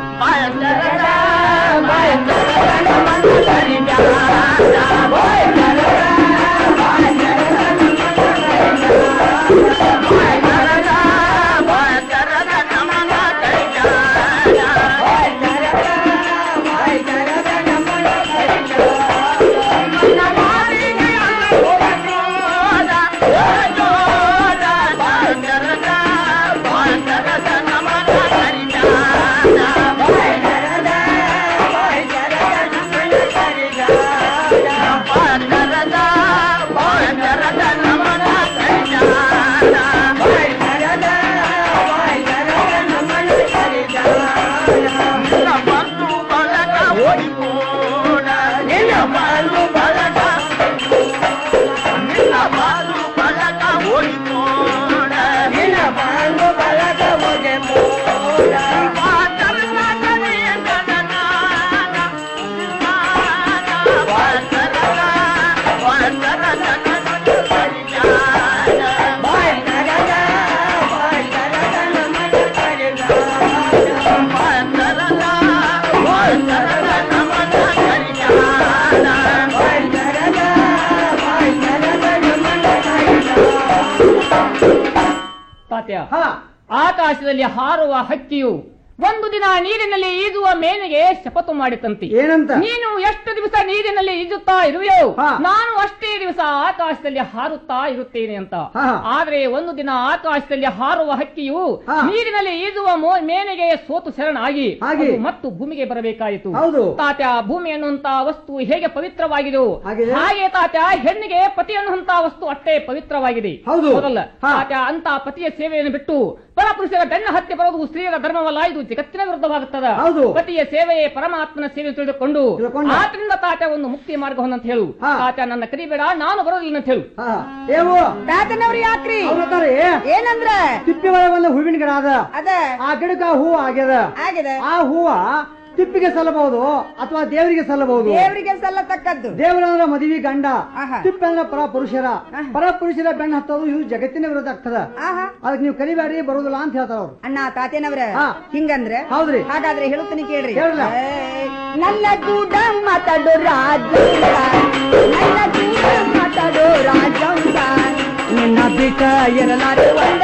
ತಾತ್ಯ ಹಾ ಆಕಾಶದಲ್ಲಿ ಹಾರುವ ಹಕ್ಕಿಯು ಒಂದು ದಿನ ನೀರಿನಲ್ಲಿ ಈಜುವ ಮೇನೆಗೆ ಶಪಥ ಮಾಡಿತಂತೆ ಏನಂತ ನೀನು ಎಷ್ಟು ದಿವಸ ನೀರಿನಲ್ಲಿ ಈಜುತ್ತಾ ಇರುವೆಯೋ ಹಾ. ನಾನು ಅಷ್ಟೇ ದಿವಸ ಆಕಾಶದಲ್ಲಿ ಹಾರುತ್ತಾ ಇರುತ್ತೇನೆ ಅಂತ ಹಾ. ಆದ್ರೆ ಒಂದು ದಿನ ಆಕಾಶದಲ್ಲಿ ಹಾರುವ ಹಕ್ಕಿಯು ಹಾ. ನೀರಿನಲ್ಲಿ ಈಜುವ ಮೋ- ಮೇನೆಗೆ ಸೋತು ಶರಣಾಗಿ ಹಾಗೆ. ಅದು ಮತ್ತು ಭೂಮಿಗೆ ಬರಬೇಕಾಯಿತು ಹೌದು. ತಾತ್ಯ ಭೂಮಿ ಅನ್ನುವಂತ ವಸ್ತು ಹೇಗೆ ಪವಿತ್ರವಾಗಿದೆಯೋ ಹಾಗಿದೆ. ಹಾಗೆ ತಾತ್ಯ ಹೆಣ್ಣಿಗೆ ಪತಿ ಅನ್ನುವಂತ ವಸ್ತು ಅಷ್ಟೇ ಪವಿತ್ರವಾಗಿದೆ ಹೌದು. ಹೌದಲ್ಲ ಹಾ. ತಾತ್ಯ ಅಂತ ಪತಿಯ ಸೇವೆಯನ್ನು ಬಿಟ್ಟು ಪರಪುರುಷರ ಬೆನ್ನ ಹತ್ತಿ ಬರೋದು ಸ್ತ್ರೀಯರ ಧರ್ಮವಲ್ಲ ಇದು ಜಗತ್ತಿನ ವಿರುದ್ಧವಾಗುತ್ತದೆ ಹೌದು. ಪತಿಯ ಸೇವೆಯೇ ಪರಮಾತ್ಮನ ಸೇವೆ ತಿಳಿದುಕೊಂಡು ತಿಳ್ಕೊಂಡು. ಆತನಿಂದ ತಾತ ಒಂದು ಮುಕ್ತಿ ಮಾರ್ಗವನ್ನು ಅಂತ ಹೇಳು ಹಾ. ತಾತ ನನ್ನ ಕರಿಬೇಡ ನಾನು ಬರೋದಿಲ್ಲ ಅಂತ ಹೇಳು ಹಾ ಏವು ತಾತನವ್ರು ಯಾಕ್ರಿ ಅವ್ರ ಹತ್ತಾರಿ ಏನಂದ್ರ ತಿಪ್ಪಿ ಒಳಗೆ ಒಂದು ಹೂವಿನ ಗಿಡ ಅದ ಅದ ಆ ಗಿಡಕ್ಕ ಹೂ ಆಗ್ಯದ ಆಗಿದೆ ಆ ಹೂವ ತಿಪ್ಪಿಗೆ ಸಲ್ಲಬಹುದು ಅಥವಾ ದೇವರಿಗೆ ಸಲ್ಲಬಹುದು ದೇವರಿಗೆ ಸಲ್ಲತಕ್ಕದ್ದು ದೇವರಂದ್ರ ಮದುವೆ ಗಂಡ ಆಹಾ. ತಿಪ್ಪೆ ಅಂದ್ರ ಪರ ಪುರುಷರ ಪರ ಪುರುಷರ ಬೆಣ್ಣ ಹತ್ತೋದು ಇದು ಜಗತ್ತಿನ ವಿರೋಧ ಆಗ್ತದ ಆಹಾ ಅದಕ್ಕೆ ನೀವು ಕರಿಬೇಡ್ರಿ ಬರುದಿಲ್ಲ ಅಂತ ಹೇಳ್ತಾರ ಅವ್ರು ಅಣ್ಣ ತಾತೇನವ್ರ ಹಾ. ಹಿಂಗಂದ್ರೆ ಹೌದ್ರಿ. ಹಾಗಾದ್ರೆ ಹೇಳುತ್ತೀನಿ ಕೇಳ್ರಿ ಹೇಳ್ರಲ್ಲ. ಏ, ನನ್ನ ಕೂಡ ಮಾತಾಡೋ ರಾಜ ನನ್ನ ಕೂಡ ಮಾತಾಡೋ ರಾಜಂಸ ನಿನ್ನ ಬಿಟ್ಟ ಇರಲಾರೆ ಒಂದ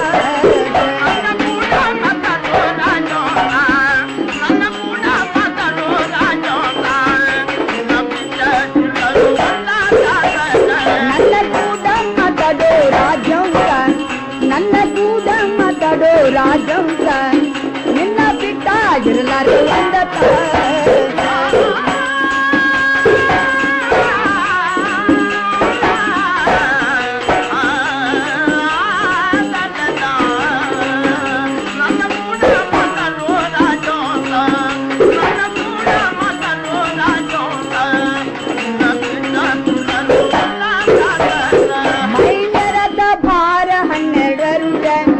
ನನ್ನ ಕೂಡ ಮಾತಾಡೋ ರಾಜಂಸ ನನ್ನ ಕೂಡ ಮಾತಾಡೋ ರಾಜಂಸ ನಿನ್ನ ಬಿಟ್ಟ ಇರಲಾರೆ ಒಂದ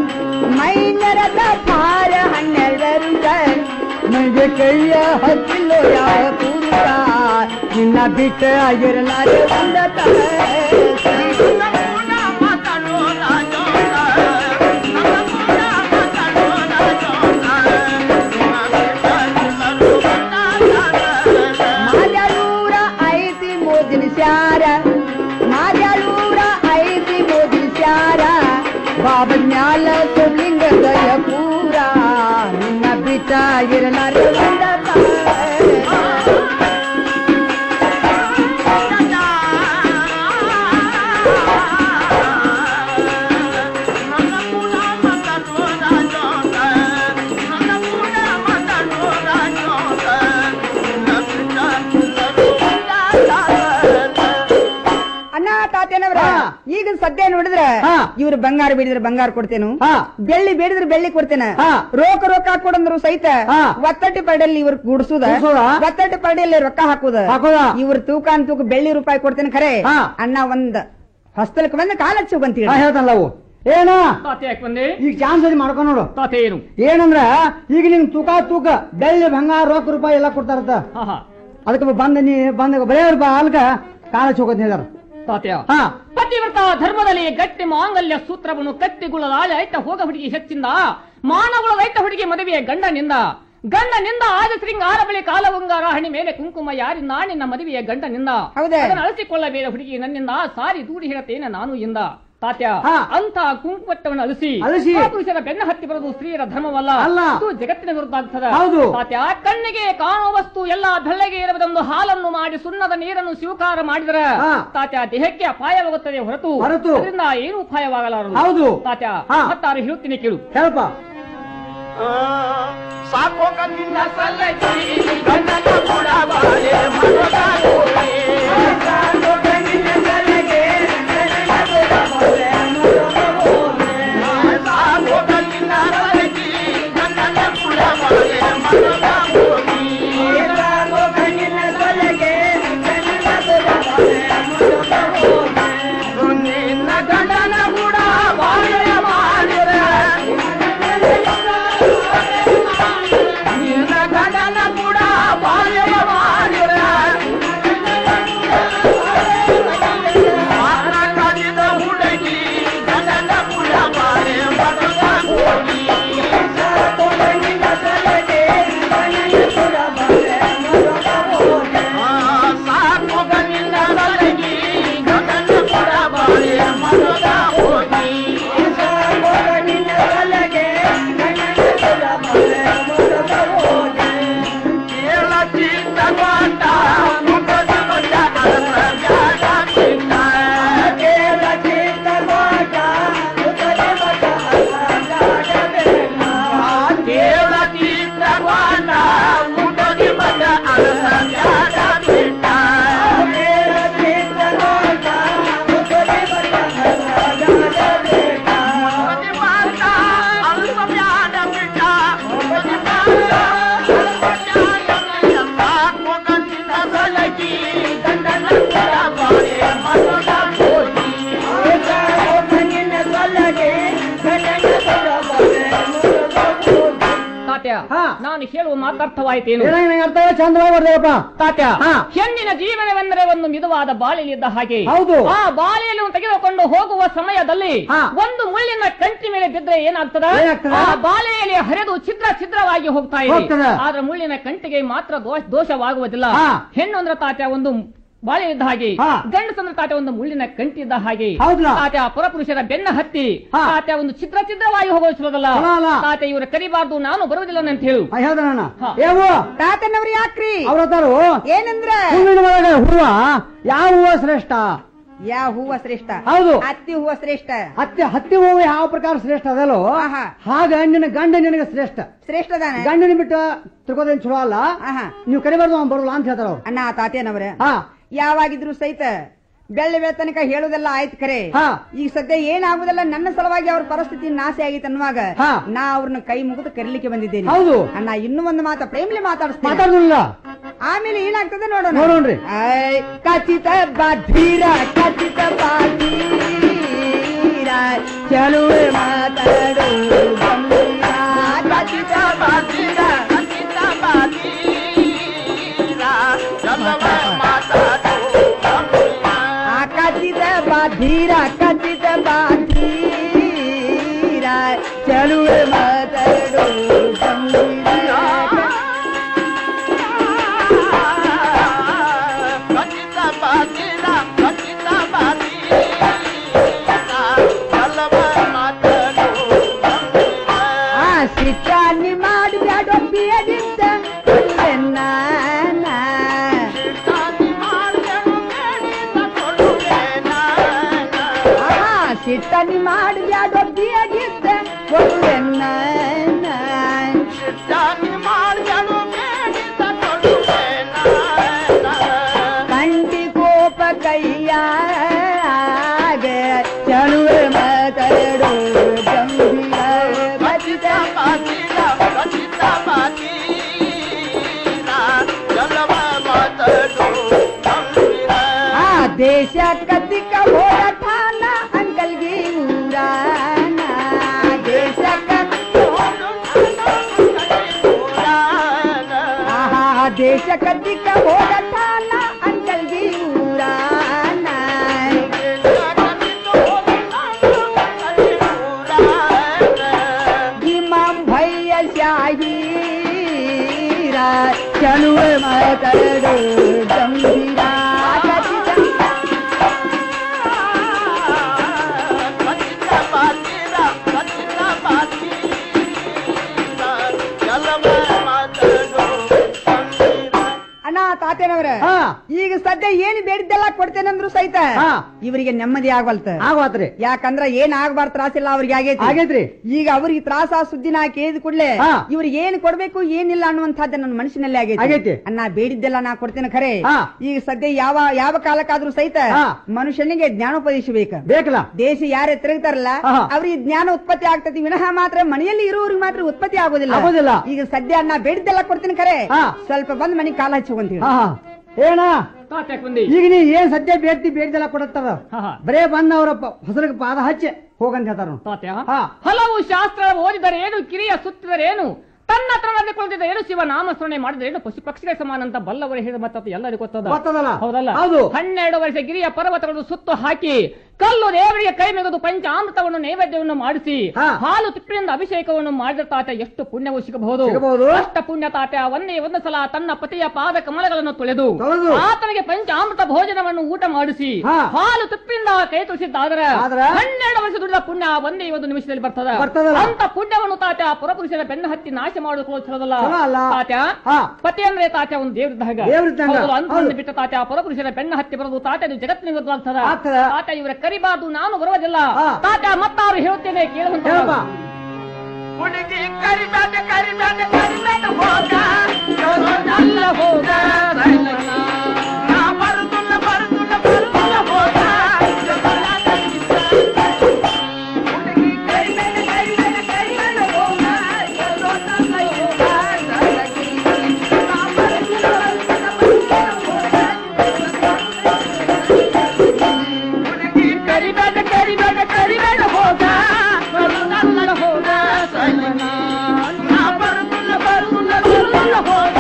ಮೈನರದ ಪಾರ ಹನ್ನೆರಡು ನನಗೆ ಕೈಯ ಹತ್ತಿಲ್ಲೋ ಯಾವ ಪುರುಷ ನಿನ್ನ ಬಿಟ್ಟ ಆಗಿರಲಾರೆ ಒಂದ ಮಾಜಾಳೂರ ಐತಿ ಮೋದಿನ ಸ್ಯಾರ ಮಾಜಾಳೂರ ಐತಿ ಮೋದಿನ ಸ್ಯಾರ ಬಾಬನ ಮ್ಯಾಲ ಸುಲಿಂಗ ದಯ ಪೂರ ನಿನ್ನ ಬಿಟ್ಟ ಇರಲಾರೆ ಒಂದ ಅಣ್ಣ ತಾತೇನವ್ರ ಈಗ ಸದ್ಯ ನೋಡಿದ್ರ ಇವ್ರು ಬಂಗಾರ ಬೇಡಿದ್ರೆ ಬಂಗಾರ ಕೊಡ್ತೇನು ಬೆಳ್ಳಿ ಬೇಡಿದ್ರೆ ಬೆಳ್ಳಿ ಕೊಡ್ತೇನೆ ರೋಕ ರೊಕ್ಕ ಹಾಕೊಡಂದ್ರು ಸಹಿತ ಒತ್ತಟ್ಟಿ ಪರಡಿಯಲ್ಲಿ ಇವ್ರ ಗುಡ್ಸುದ ಗುಡ್ಸುದ? ಒತ್ತಟ್ಟಿ ಪರಡಿಯಲ್ಲಿ ರೊಕ್ಕ ಹಾಕುದ ಹಾಕುದ? ಇವ್ರ ತೂಕ ಅಂತ ತೂಕ ಬೆಳ್ಳಿ ರೂಪಾಯಿ ಕೊಡ್ತೇನೆ ಖರೆ ಅಣ್ಣ ಒಂದ್ ಹೊಸ್ತಲಕ್ಕೆ ಬಂದ ಕಾಲ ಹಚ್ಚುವಂತ ನಾ ಹೇಳ್ತಾನಲ್ಲ ಅವು ಏನ ತಾತೆ ಯಾಕೆ ಬಂದೆ ಈಗ ಚಾನ್ಸ್ ಅಲ್ಲಿ ಮಾಡ್ಕೊಂಡ್ ನೋಡು ತಾತೆ ಏನು ಏನಂದ್ರ ಈಗ ನಿಂಗ್ ತೂಕ ತೂಕ ಬೆಳ್ಳಿ ಬಂಗಾರ ರೊಕ್ಕ ರೂಪಾಯಿ ಎಲ್ಲ ಕೊಡ್ತಾರತ್ತ ಹಾ ಹಾ ಅದಕ್ಕೆ ಬಂದ ನೀ ಬಂದ ಬರೇ ಅಲ್ಕ ಕಾಲ ಚೌಕತ್ ಹೇಳಿದಾರ ತಾತ್ಯ ಪತಿವ್ರತ ಧರ್ಮದಲ್ಲಿ ಗಟ್ಟಿ ಮಾಂಗಲ್ಯ ಸೂತ್ರವನ್ನು ಕತ್ತಿಗುಳಲಾಳೆ ಐತ ಹೋಗ ಹುಡುಗಿ ಹೆಚ್ಚಿಂದ ಮಾನವುಳ ರೈತ ಹುಡುಗಿ ಮದುವೆಯ ಗಂಡನಿಂದ ಗಂಡನಿಂದ ಆದ ಶೃಂಗಾರ ಬಳಿ ಕಾಲವಂಗಾರ ಹಣಿ ಮೇಲೆ ಕುಂಕುಮ ಯಾರಿಂದ ನಿನ್ನ ಮದುವೆಯ ಗಂಡನಿಂದ ಅದನ್ನು ಅಳಿಸಿಕೊಳ್ಳಬೇಡ ಹುಡುಗಿ ನನ್ನಿಂದ ಸಾರಿ ದೂಡಿ ಹೇಳತೇನೆ ನಾನು ಇಂದ ತಾತ್ಯ ಅಂತ ಕುಂಕುಮಟ್ಟವನ್ನು ಅಳಿಸಿ ಅಳಿಸಿ. ಆ ಪುರುಷರ ಬೆನ್ನ ಹತ್ತಿ ಬರೋದು ಸ್ತ್ರೀಯರ ಧರ್ಮವಲ್ಲ ಅಲ್ಲ. ಇದು ಜಗತ್ತಿನ ವಿರುದ್ಧ ಆಗ್ತದ ಹೌದು. ತಾತ್ಯ ಕಣ್ಣಿಗೆ ಕಾಣುವ ವಸ್ತು ಎಲ್ಲ ಧಳ್ಳೆಗೆ ಇರುವುದೊಂದು ಹಾಲನ್ನು ಮಾಡಿ ಸುಣ್ಣದ ನೀರನ್ನು ಸ್ವೀಕಾರ ಮಾಡಿದ್ರ ತಾತ್ಯ ದೇಹಕ್ಕೆ ಅಪಾಯವಾಗುತ್ತದೆ ಹೊರತು ಹೊರತು. ಅದರಿಂದ ಏನು ಉಪಾಯವಾಗಲಾರದು ಹೌದು. ತಾತ್ಯ ಹಾ. ಮತ್ತಾರು ಹೇಳುತ್ತೀನಿ ಕೇಳು ಹೇಳಪ್ಪ ಸಾಕೋ ಕಣ್ಣಿನ ಸಲ್ಲಗಿ ಗಂಡನ ಕೊಡಬಾರೆ ಮರದ ಕೋರಿ. ಸಾಕೋ ಕಣ್ಣಿನ ಸಲ್ಲಗಿ ಗಂಡನ ಕೊಡಬಾರೆ ಮರದ ಕೋರಿ. ಸಾಕೋ ಕಣ್ಣಿನ ಸಲ್ಲಗಿ ಗಂಡನ ಕೊಡಬಾರೆ ಮರದ ಕೋರಿ. ಸಾಕೋ ಕಣ್ಣಿನ ಸಲ್ಲಗಿ ಗಂಡನ ಕೊಡಬಾರೆ ಮರದ ಕೋರಿ. ನಿನ್ನ ಗಂಡನ ಕೂಡ ಬಾಳೆ ಮಾಡಿರೆ ನಿನ್ನ ಗಂಡನ ಕೂಡ ಬಾಲ್ಯ ಮಾಡಿರ ಮಾತ್ರ ಕಾದಿದ ಹುಡುಗಿ ಗಂಡನ ಕೂಡ ಬಾಳೆ ಮರದ ಹೋಗಿ ಸಾಕು ಗಣ್ಣಿನ ಸಲಗಿ ಗಂಡನ ಕೂಡ ಬಾಳೆ ಮರದ ಹೋಗಿ ಸಾಕು ಗಣ್ಣಿನ ಸಲಗೆ ಗಂಡನ ಕೂಡ ಬಾಳೆ ಮರದ ಹೋಗಿ ಕೇಳ ಚಿತ್ತ ಕೊಂಡ ಮುಖದ ಬಂದ ಅರಸ ಜಾಗ ಚಿತ್ತ ಕೇಳ ಚಿತ್ತ ಕೊಂಡ ಮುಖದ ಬಂದ ಅರಸ ಜಾಗ ಬೇಡ ಕೇಳ ಚಿತ್ತ ಕೊಂಡ ಮುಖದ ಬಂದ ಅರಸ ಜಾಗ ಬಿಟ್ಟ ಕೇಳ ಚಿತ್ತ ಕೊಂಡ ಮುಖದ ಬಂದ ಅರಸ ಜಾಗ ಬೇಡ ಮುಖದ ಮಾರ್ಗ ಅಲ್ಪ ಬ್ಯಾಡ ಬಿಟ್ಟ ಮುಖದ ಮಾರ್ಗ ತಾತ್ಯ ನಾನು ಹೇಳುವ ಮಾತಾರ್ಥವಾಯಿತೇನು ಏನಾಗ ನಂಗೆ ಅರ್ಥ ಚಂದ್ರವಾಗಿ ಬರ್ದೇವಪ್ಪ ತಾತ್ಯ ಹೆಣ್ಣಿನ ಜೀವನವೆಂದರೆ ಒಂದು ಮಿದುವಾದ ಬಾಳೆಯಲ್ಲಿದ್ದ ಹಾಗೆ ಹೌದು. ಆ ಬಾಳೆಯನ್ನು ತೆಗೆದುಕೊಂಡು ಹೋಗುವ ಸಮಯದಲ್ಲಿ ಒಂದು ಮುಳ್ಳಿನ ಕಂಟಿ ಮೇಲೆ ಬಿದ್ದರೆ ಏನಾಗ್ತದ ಏನಾಗ್ತದ? ಆ ಬಾಳೆಯಲ್ಲಿ ಹರಿದು ಛಿದ್ರ ಛಿದ್ರವಾಗಿ ಹೋಗ್ತಾ ಇದೆ ಹೋಗ್ತದ. ಆದ್ರೆ ಮುಳ್ಳಿನ ಕಂಟಿಗೆ ಮಾತ್ರ ದೋಷ- ದೋಷವಾಗುವುದಿಲ್ಲ ಹೆಣ್ಣು ಅಂದ್ರೆ ತಾತ್ಯ ಒಂದು ಬಾಳೆ ಇದ್ದ ಹಾಗೆ ಗಂಡಸಂದ್ರ ತಾತ್ಯ ಒಂದು ಮುಳ್ಳಿನ ಕಂಟಿ ಇದ್ದ ಹಾಗೆ ಹೌದಲ್ಲ? ತಾತ್ಯ ಪರಪುರುಷರ ಬೆನ್ನ ಹತ್ತಿ ತಾತ್ಯ ಒಂದು ಛಿದ್ರ ಛಿದ್ರವಾಗಿ ಹೋಗೋದಿಲ್ಲ ಅಲ್ಲ, ಅಲ್ಲ. ತಾತ್ಯ ಇವರು ಕರಿಬಾರ್ದು ನಾನು ಬರುವುದಿಲ್ಲ ಅಂತ ಹೇಳು ಹೇಳ್ದಣ್ಣ ಏವು ತಾತನವ್ರು ಯಾಕ್ರಿ ಅವ್ರತಾರು ಏನಂದ್ರ ಹೂವಿನ ಒಳಗೆ ಹೂವ ಯಾವ ಹೂವ ಶ್ರೇಷ್ಠ ಯಾವ ಹೂವ ಶ್ರೇಷ್ಠ ಹೌದು. ಹತ್ತಿ ಹೂವ ಶ್ರೇಷ್ಠ ಹತ್ತಿ ಹತ್ತಿ ಹೂವು ಯಾವ ಪ್ರಕಾರ ಶ್ರೇಷ್ಠ ಅದಲ್ಲೋ ಹಾಗ ನಿನ್ನ ಗಂಡ ನಿನಗೆ ಶ್ರೇಷ್ಠ ಶ್ರೇಷ್ಠದಾನ ಗಂಡನ ಬಿಟ್ಟು ತಿಳ್ಕೋದೇನ್ ಚಲೋ ಅಲ್ಲ ನೀವು ಕರಿಬಾರ್ದು ಅವ್ನು ಬರೋಲ್ಲ ಅಂತ ಹೇಳ್ತಾರ ಅವ್ರು ಅಣ್ಣ ತಾತೇನವ್ರ ಯಾವಾಗಿದ್ರು ಸಹಿತ ಬೆಳ್ಳಿ ಬೆಳೆ ತನಕ ಹೇಳುದೆಲ್ಲ ಆಯ್ತು ಖರೆ ಈಗ ಸದ್ಯ ಏನಾಗುದಲ್ಲ ನನ್ನ ಸಲುವಾಗಿ ಅವ್ರ ಪರಿಸ್ಥಿತಿ ನಾಶ ಆಗಿತ್ತು ಅನ್ನುವಾಗ ನಾ ಅವ್ರನ್ನ ಕೈ ಮುಗಿದು ಕರೀಲಿಕ್ಕೆ ಬಂದಿದ್ದೇನೆ ಹೌದು. ಅಣ್ಣ ಇನ್ನೂ ಒಂದು ಮಾತ ಪ್ರೇಮ್ಲಿ ಮಾತಾಡಿಸ್ತೀನಿ ಮಾತಾಡುದಿಲ್ಲ ಆಮೇಲೆ ಏನಾಗ್ತದೆ ನೋಡೋಣ ನೋಡೋಣ್ರಿ. ಐ, ಖಚಿತ ಬಾಧೀರ ಖಚಿತ ಬಾಧೀರ ಚಲುವೆ ಮಾತಾಡು ಗಂಭೀರ ಕಚಿತ ಬಾಧೀರ ಕಚಿತ ಬಾಧೀರ ಚಲುವೆ ಮಾತಾಡು ಆ ಕಚಿತ ಬಾಧೀರ ಕಚಿತ ಬಾಧೀರ ಚಲುವೆ ಮಾತಾಡು ಗಂಭೀರ ಕಚಿತ ಬಾಧೀರ ಕಚಿತ ಬಾಧೀರ ಚಲುವೆ ಮಾತಾಡು ಆ ಸಿಟ್ಟಾನಿ ಮಾಡಿ ಬ್ಯಾಡೋ ಬಿಯದಿಂದ ಕೊಲ್ಲೆನ್ನ ಸಿಟ್ಟನಿ ಮಾಡಿ ಬ್ಯಾಡೋ ಬಿಯದಿಂದ ಕೊಲ್ಲೆನ್ನ ಸಿಟ್ಟಾನಿ ಮಾಡಿ ಬ್ಯಾಡೋ ಕಂಟಿ ಕೋಪ ಕೈಯಾಗ ಚಲುವೆ ಮಾತಾಡು ಗಂಭೀರ ಬಚಿತ ಬಾಚಿತ ಬಚಿತ ಆ ದೇಶ ಕತಿಕ ಹೋದ ಠಾಣ ಅಂಕಲ್ಗಿ ಊರಾನ ದೇಶ ಆಹಾ ದೇಶ ಕತಿಕ ಹೋದ ಠಾಣ ಅಂಕಲ್ಗಿ ಊರಾನ ಇಮಾಮ್ ಭಯ್ಯ ಶಾಹೀರ ಚಲುವೆ ಮಾತಾಡು ಗಂಭೀರ ಅಣ್ಣ ತಾತೇನವ್ರ ಈಗ ಸದ್ಯ ಏನ್ ಬೇಡಿದ್ದೆಲ್ಲ ಕೊಡ್ತೇನಂದ್ರು ಸಹಿತ ಇವರಿಗೆ ನೆಮ್ಮದಿ ಆಗವಲ್ತ ಆಗವತ್ರಿ ಯಾಕಂದ್ರ ಏನ್ ಆಗ್ಬಾರ್ದು ತ್ರಾಸಿಲ್ಲ ಅವ್ರಿಗೆ ಆಗೈತಿ ಆಗೈತ್ರಿ. ಈಗ ಅವ್ರಿಗೆ ತ್ರಾಸ ಸುದ್ದಿ ನಾ ಕೇಳಿದ ಕೂಡ್ಲೆ ಇವ್ರಿಗೆ ಏನ್ ಕೊಡ್ಬೇಕು ಏನಿಲ್ಲ ಅನ್ನುವಂಥದ್ದು ನನ್ನ ಮನಸ್ಸಿನಲ್ಲಿ ಆಗೈತಿ ಆಗೈತಿ. ಅಣ್ಣ ಬೇಡಿದ್ದೆಲ್ಲ ನಾ ಕೊಡ್ತೇನೆ ಖರೆ ಹಾ. ಈಗ ಸದ್ಯ ಯಾವ ಯಾವ ಕಾಲಕ್ಕಾದ್ರೂ ಸಹಿತ ಹಾ. ಮನುಷ್ಯನಿಗೆ ಜ್ಞಾನೋಪದೇಶ ಬೇಕ ಬೇಕಲ್ಲ ದೇಶ ಯಾರೇ ತಿರುಗ್ತಾರಲ್ಲ ಹಾ. ಅವ್ರಿಗೆ ಜ್ಞಾನ ಉತ್ಪತ್ತಿ ಆಗ್ತತಿ ವಿನಃ ಮಾತ್ರ ಮನೆಯಲ್ಲಿ ಇರುವವ್ರಿಗೆ ಮಾತ್ರ ಉತ್ಪತ್ತಿ ಆಗೋದಿಲ್ಲ ಆಗೋದಿಲ್ಲ. ಈಗ ಸದ್ಯ ನಾ ಬೇಡಿದ್ದೆಲ್ಲ ಕೊಡ್ತೀನಿ ಖರೆ ಹಾ. ಸ್ವಲ್ಪ ಬಂದ್ ಮನೆಗೆ ಕಾಲ ಹಚ್ಚುವಂತೀವಿ ಹಾ ಹಾ. ಏನ ತಾತ್ಯಾಕ್ ಬಂದಿ ಈಗ ನೀ ಏನ್ ಸದ್ಯ ಬೇಡ್ತಿ ಬೇಡ್ದೆಲ್ಲ ಕೊಡತ್ತದ ಬರೇ ಬಂದ ಅವರ ಹೊಸರಿಗೆ ಪಾದ ಹಚ್ಚಿ ಹೋಗಂತ ಹೇಳ್ತಾರ ನೋಡು. ತಾತ್ಯ ಹಾ. ಹಲವು ಶಾಸ್ತ್ರ ಓದಿದರೇನು ಕಿರಿಯ ಸುತ್ತಿದರೇನು ತನ್ನ ಹತ್ರ ನಡೆದುಕೊಳ್ಳುತ್ತಿದ್ದೇನು ಶಿವ ನಾಮಸ್ಮರಣೆ ಮಾಡಿದರೇನು ಪಶು ಪಕ್ಷಿಗಳ ಸಮಾನ ಅಂತ ಬಲ್ಲವರು ಹೇಳಿದ ಮತ್ತೆ ಎಲ್ಲರಿಗೂ ಗೊತ್ತದ ಗೊತ್ತದಲ್ಲ? ಹೌದಲ್ಲ ಹೌದು. ಹನ್ನೆರಡು ವರ್ಷ ಗಿರಿಯ ಪರ್ವತಗಳನ್ನು ಸುತ್ತು ಹಾಕಿ ಕಲ್ಲು ದೇವರಿಗೆ ಕೈ ಮೆಗೆದು ಪಂಚಾಮೃತವನ್ನು ನೈವೇದ್ಯವನ್ನು ಮಾಡಿಸಿ ಹಾಲು ತಿಪ್ಪಿನಿಂದ ಅಭಿಷೇಕವನ್ನು ಮಾಡಿದ ತಾತ ಎಷ್ಟು ಪುಣ್ಯವು ಸಿಗಬಹುದು ಸಿಗಬಹುದು. ಅಷ್ಟ ಪುಣ್ಯ ತಾತ ಒಂದೇ ಒಂದು ಸಲ ತನ್ನ ಪತಿಯ ಪಾದ ಕಮಲಗಳನ್ನು ತೊಳೆದು ತೊಳೆದು. ಆತನಿಗೆ ಪಂಚಾಮೃತ ಭೋಜನವನ್ನು ಊಟ ಮಾಡಿಸಿ ಹಾ. ಹಾಲು ತುಪ್ಪಿಂದ ಕೈ ತುಳಿಸಿದ್ದಾದರೆ ಆದ್ರೆ? ಹನ್ನೆರಡು ವರ್ಷ ದುಡಿದ ಪುಣ್ಯ ಒಂದೇ ಒಂದು ನಿಮಿಷದಲ್ಲಿ ಬರ್ತದ ಬರ್ತದಲ್ಲ? ಅಂತ ಪುಣ್ಯವನ್ನು ತಾತ ಪುರಪುರುಷರ ಬೆನ್ನು ಹತ್ತಿ ನಾಶ ಮಾಡಿಕೊಳ್ಳೋದು ಚಲೋದಲ್ಲ ಚಲೋ ಅಲ್ಲ. ತಾತ ಹಾ. ಪತಿ ಅಂದ್ರೆ ತಾತ ಒಂದು ದೇವ್ರಿದ್ದಾಗ ದೇವ್ರಿದ್ದಂಗ. ಅಂತ ಹೌದು. ಬಿಟ್ಟ ತಾತ ಪುರಪುರುಷರ ಬೆನ್ನು ಹತ್ತಿ ಬರೋದು ತಾತ ಇದು ಜಗತ್ತಿನ ವಿರುದ್ಧವಾಗ್ತದ ಆಗ್ತದ. ತಾತ ಇವರ ಕರಿಬಾರ್ದು ನಾನು ಬರುವುದಿಲ್ಲ ಹಾ. ತಾತ ಮತ್ತಾರು ಹೇಳುತ್ತೇನೆ ಕೇಳುವಂತ ಹೇಳಪ್ಪ ಹುಡುಗಿ ಕರಿಬೇಡ ಕರಿಬೇಡ ಕರಿಬೇಡ ಹೋಗ ಅಲ್ಲ ಹೋಗ ನಾ ಬರುದಿಲ್ಲ ಬರುದಿಲ್ಲ ಬರುದಿಲ್ಲ ಹೋಗ ಹುಡುಗಿ ಕರಿಬೇಡ ಕರಿಬೇಡ ಕರಿಬೇಡ ಹೋಗ ನಾ ಬರುದಿಲ್ಲ ಬರುದಿಲ್ಲ ಹುಡುಗಿ ಕರಿಬೇಡ ಕರಿಬೇಡ ಕರಿಬೇಡ ಹೋಗ ಬರುದಿಲ್ಲ ಹೋಗ ನಾ ಬರುದಿಲ್ಲ ಬರುದಿಲ್ಲ ಬರುದಿಲ್ಲ ಹೋಗ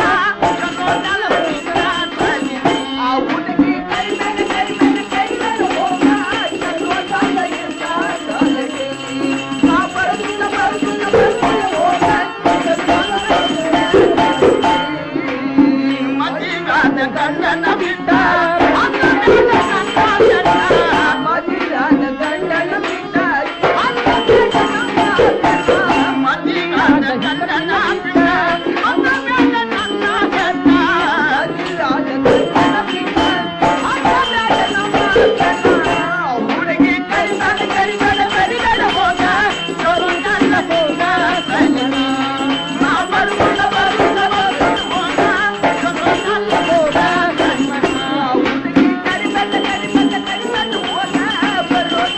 ಆ ಹುಡುಗಿ ಕರಿಬೇಡ ಕರಿಬೇಡ ಕರಿಬೇಡ ಹೋಗ ನಾ ಬರುದಿಲ್ಲ ಬರುದಿಲ್ಲ ಬರುದಿಲ್ಲ ಹೋಗ ಮದಿಗಾದ ಗಂಡನ ಬಿಟ್ಟ ಮದಿಗಾದ ಗಂಡನ ಬಿಟ್ಟ ಮದಿಗಾದ ಗಂಡನ ಬಿಟ್ಟ ಹುಡುಗಿ ಕರಿಬೇಡ ಕರಿಬೇಡ ಕರಿಬೇಡ ಹೋಗ ಚೊರುಗಲ್ಲ ಹೋಗ ನಾ ಬರುವುದ ಬರುವುದ ಬರುವುದ ಹೋಗ ಚೊರುಗಲ್ಲ ಹೋಗ ಹುಡುಗಿ ಕರಿಬೇಡ ಕರಿಬೇಡ ಕರಿಬೇಡ ಹೋಗ ಬರುವುದ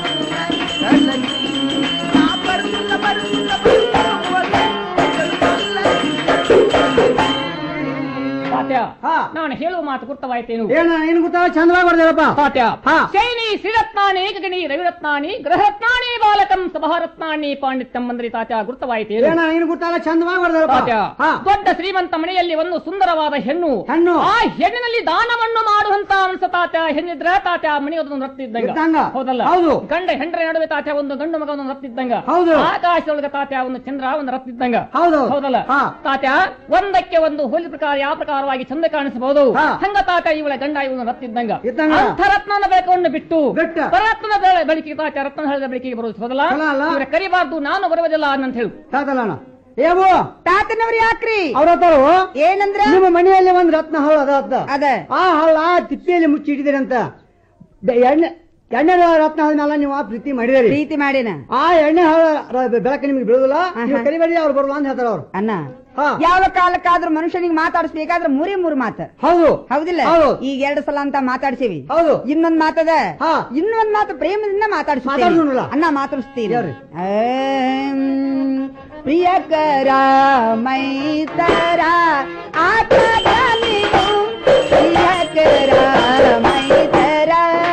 ನಾ ಬರುವುದ ಬರುವುದ ಬರುವುದ ಹೋಗ ತಾತ್ಯ ನಾನು ಹೇಳುವ ಮಾತು ಗುರ್ತವಾಯ್ತೇನು ಏನ ಏನ್ ಗೊತ್ತಾಗ ಚಂದವಾಗಿ ಬರ್ದೇವಪ್ಪ ತಾತ್ಯ ಶೈನಿ ಶ್ರೀರತ್ನಾನಿ ಗಗನಿ ರವಿರತ್ನಾನಿ ಗ್ರಹರತ್ನಾನಿ ಬಾಲಕಂ ಸಭಾರತ್ನಾನಿ ಪಾಂಡಿತ್ಯಂ ಮಂದ್ರಿ ತಾತ್ಯ ಗುರ್ತವಾಯ್ತೇನು ಏನ ಏನ್ ಗೊತ್ತಾಗ ಚಂದವಾಗಿ ಬರ್ದೇವಪ್ಪ ತಾತ್ಯ ದೊಡ್ಡ ಶ್ರೀಮಂತ ಮನೆಯಲ್ಲಿ ಒಂದು ಸುಂದರವಾದ ಹೆಣ್ಣು ಹೆಣ್ಣು ಆ ಹೆಣ್ಣಿನಲ್ಲಿ ದಾನವನ್ನು ಮಾಡುವಂತ ಅನ್ಸ ತಾತ್ಯ ಹೆಣ್ಣಿದ್ರ ತಾತ್ಯ ಮನೆಯೊಂದು ರತ್ನ ಇದ್ದಂಗ. ಇದ್ದಂಗ ಹೌದಲ್ಲ ಹೌದು. ಗಂಡ ಹೆಂಡ್ರ ನಡುವೆ ತಾತ್ಯ ಒಂದು ಗಂಡು ಮಗ ಒಂದು ರತ್ನ ಇದ್ದಂಗ ಹೌದು. ಆಕಾಶದೊಳಗೆ ತಾತ್ಯ ಒಂದು ಚಂದ್ರ ಒಂದು ರತ್ನ ಇದ್ದಂಗ ಹೌದು. ಹೌದಲ್ಲ ತಾತ್ಯ ಒಂದಕ್ಕೆ ಒಂದು ಹೋಲಿ ಪ್ರಕಾರ ಯಾವ ಪ್ರಕಾರವಾಗಿ ಚಂದ ಕಾಣಿಸಬಹುದು ಹಂಗ ತಾತ್ಯ ಇವಳ ಗಂಡ ಇವನು ರತ್ನ ಇದ್ದಂಗ ಇದ್ದಂಗ. ಅಂಥ ರತ್ನನ ಬೇಕವನ್ನು ಬಿಟ್ಟು ಪರತ್ನದ ಬೆ- ಬೆಳಕಿಗೆ ತಾತ್ಯ ರತ್ನ ಹೇಳಿದ ಬೆಳಕಿಗೆ ಬರುವುದು ಹೌದಲ್ಲ ಅಲ್ಲ, ಅಲ್ಲ. ಇವ್ರ ಕರಿಬಾರ್ದು ನಾನು ಬರುವುದಿಲ್ಲ ಅಂತ ಹೇಳು ತಾತಲಣ್ಣ ಏವು ತಾತನವ್ರು ಯಾಕ್ರಿ ಅವ್ರ ಏನಂದ್ರ ನಿಮ್ಮ ಮನೆಯಲ್ಲಿ ಒಂದ್ ರತ್ನ ಹಳ್ಳ ಅದ ಅದ ಅದ ಆ ಹಳ್ಳ ತಿಪ್ಪಿಯಲ್ಲಿ ಮುಚ್ಚಿ ಇಟ್ಟಿದ್ದೀರಿ ಅಂತ ಬೆ- ಎಣ್ಣೆ ಎಣ್ಣೆ ರತ್ನ ಆದ್ಮೇಲೆ ನೀವು ಆ ಪ್ರೀತಿ ಮಾಡಿದಿರಿ ಪ್ರೀತಿ ಮಾಡಿನ ಆ ಎಣ್ಣೆ ಹಳ್ಳ ರ- ಬೆಳಕು ನಿಮ್ಗೆ ಬೀಳುದಿಲ್ಲ ನೀವು ಕರಿಬೇಡಿ ಅವ್ರು ಬರುಲ್ಲ ಅಂತ ಹೇಳ್ತಾರ ಅವ್ರು ಅಣ್ಣ ಯಾವ ಕಾಲಕ್ಕಾದ್ರೂ ಮನುಷ್ಯನಿಗೆ ಮಾತಾಡಿಸ್ಬೇಕಾದ್ರೆ ಮೂರೇ ಮೂರು ಮಾತು ಹೌದು ಹೌದಿಲ್ಲ ಹೌದು. ಈಗ ಎರಡು ಸಲ ಅಂತ ಮಾತಾಡ್ಸೀವಿ ಹೌದು ಇನ್ನೊಂದ್ ಮಾತದ ಇನ್ನೊಂದ್ ಮಾತು ಪ್ರೇಮದಿಂದ ಮಾತಾಡ್ಸ್ತೀವಿ ಮಾತಾಡ್ಸೋಣಲ್ಲ? ಅನ್ನ ಮಾತಾಡಿಸ್ತೀರಿ ಆಮ್, ಪ್ರಿಯಕರ ಮೈತರ ಆತದ ನೀವು ಪ್ರಿಯಕರ ಮೈತರ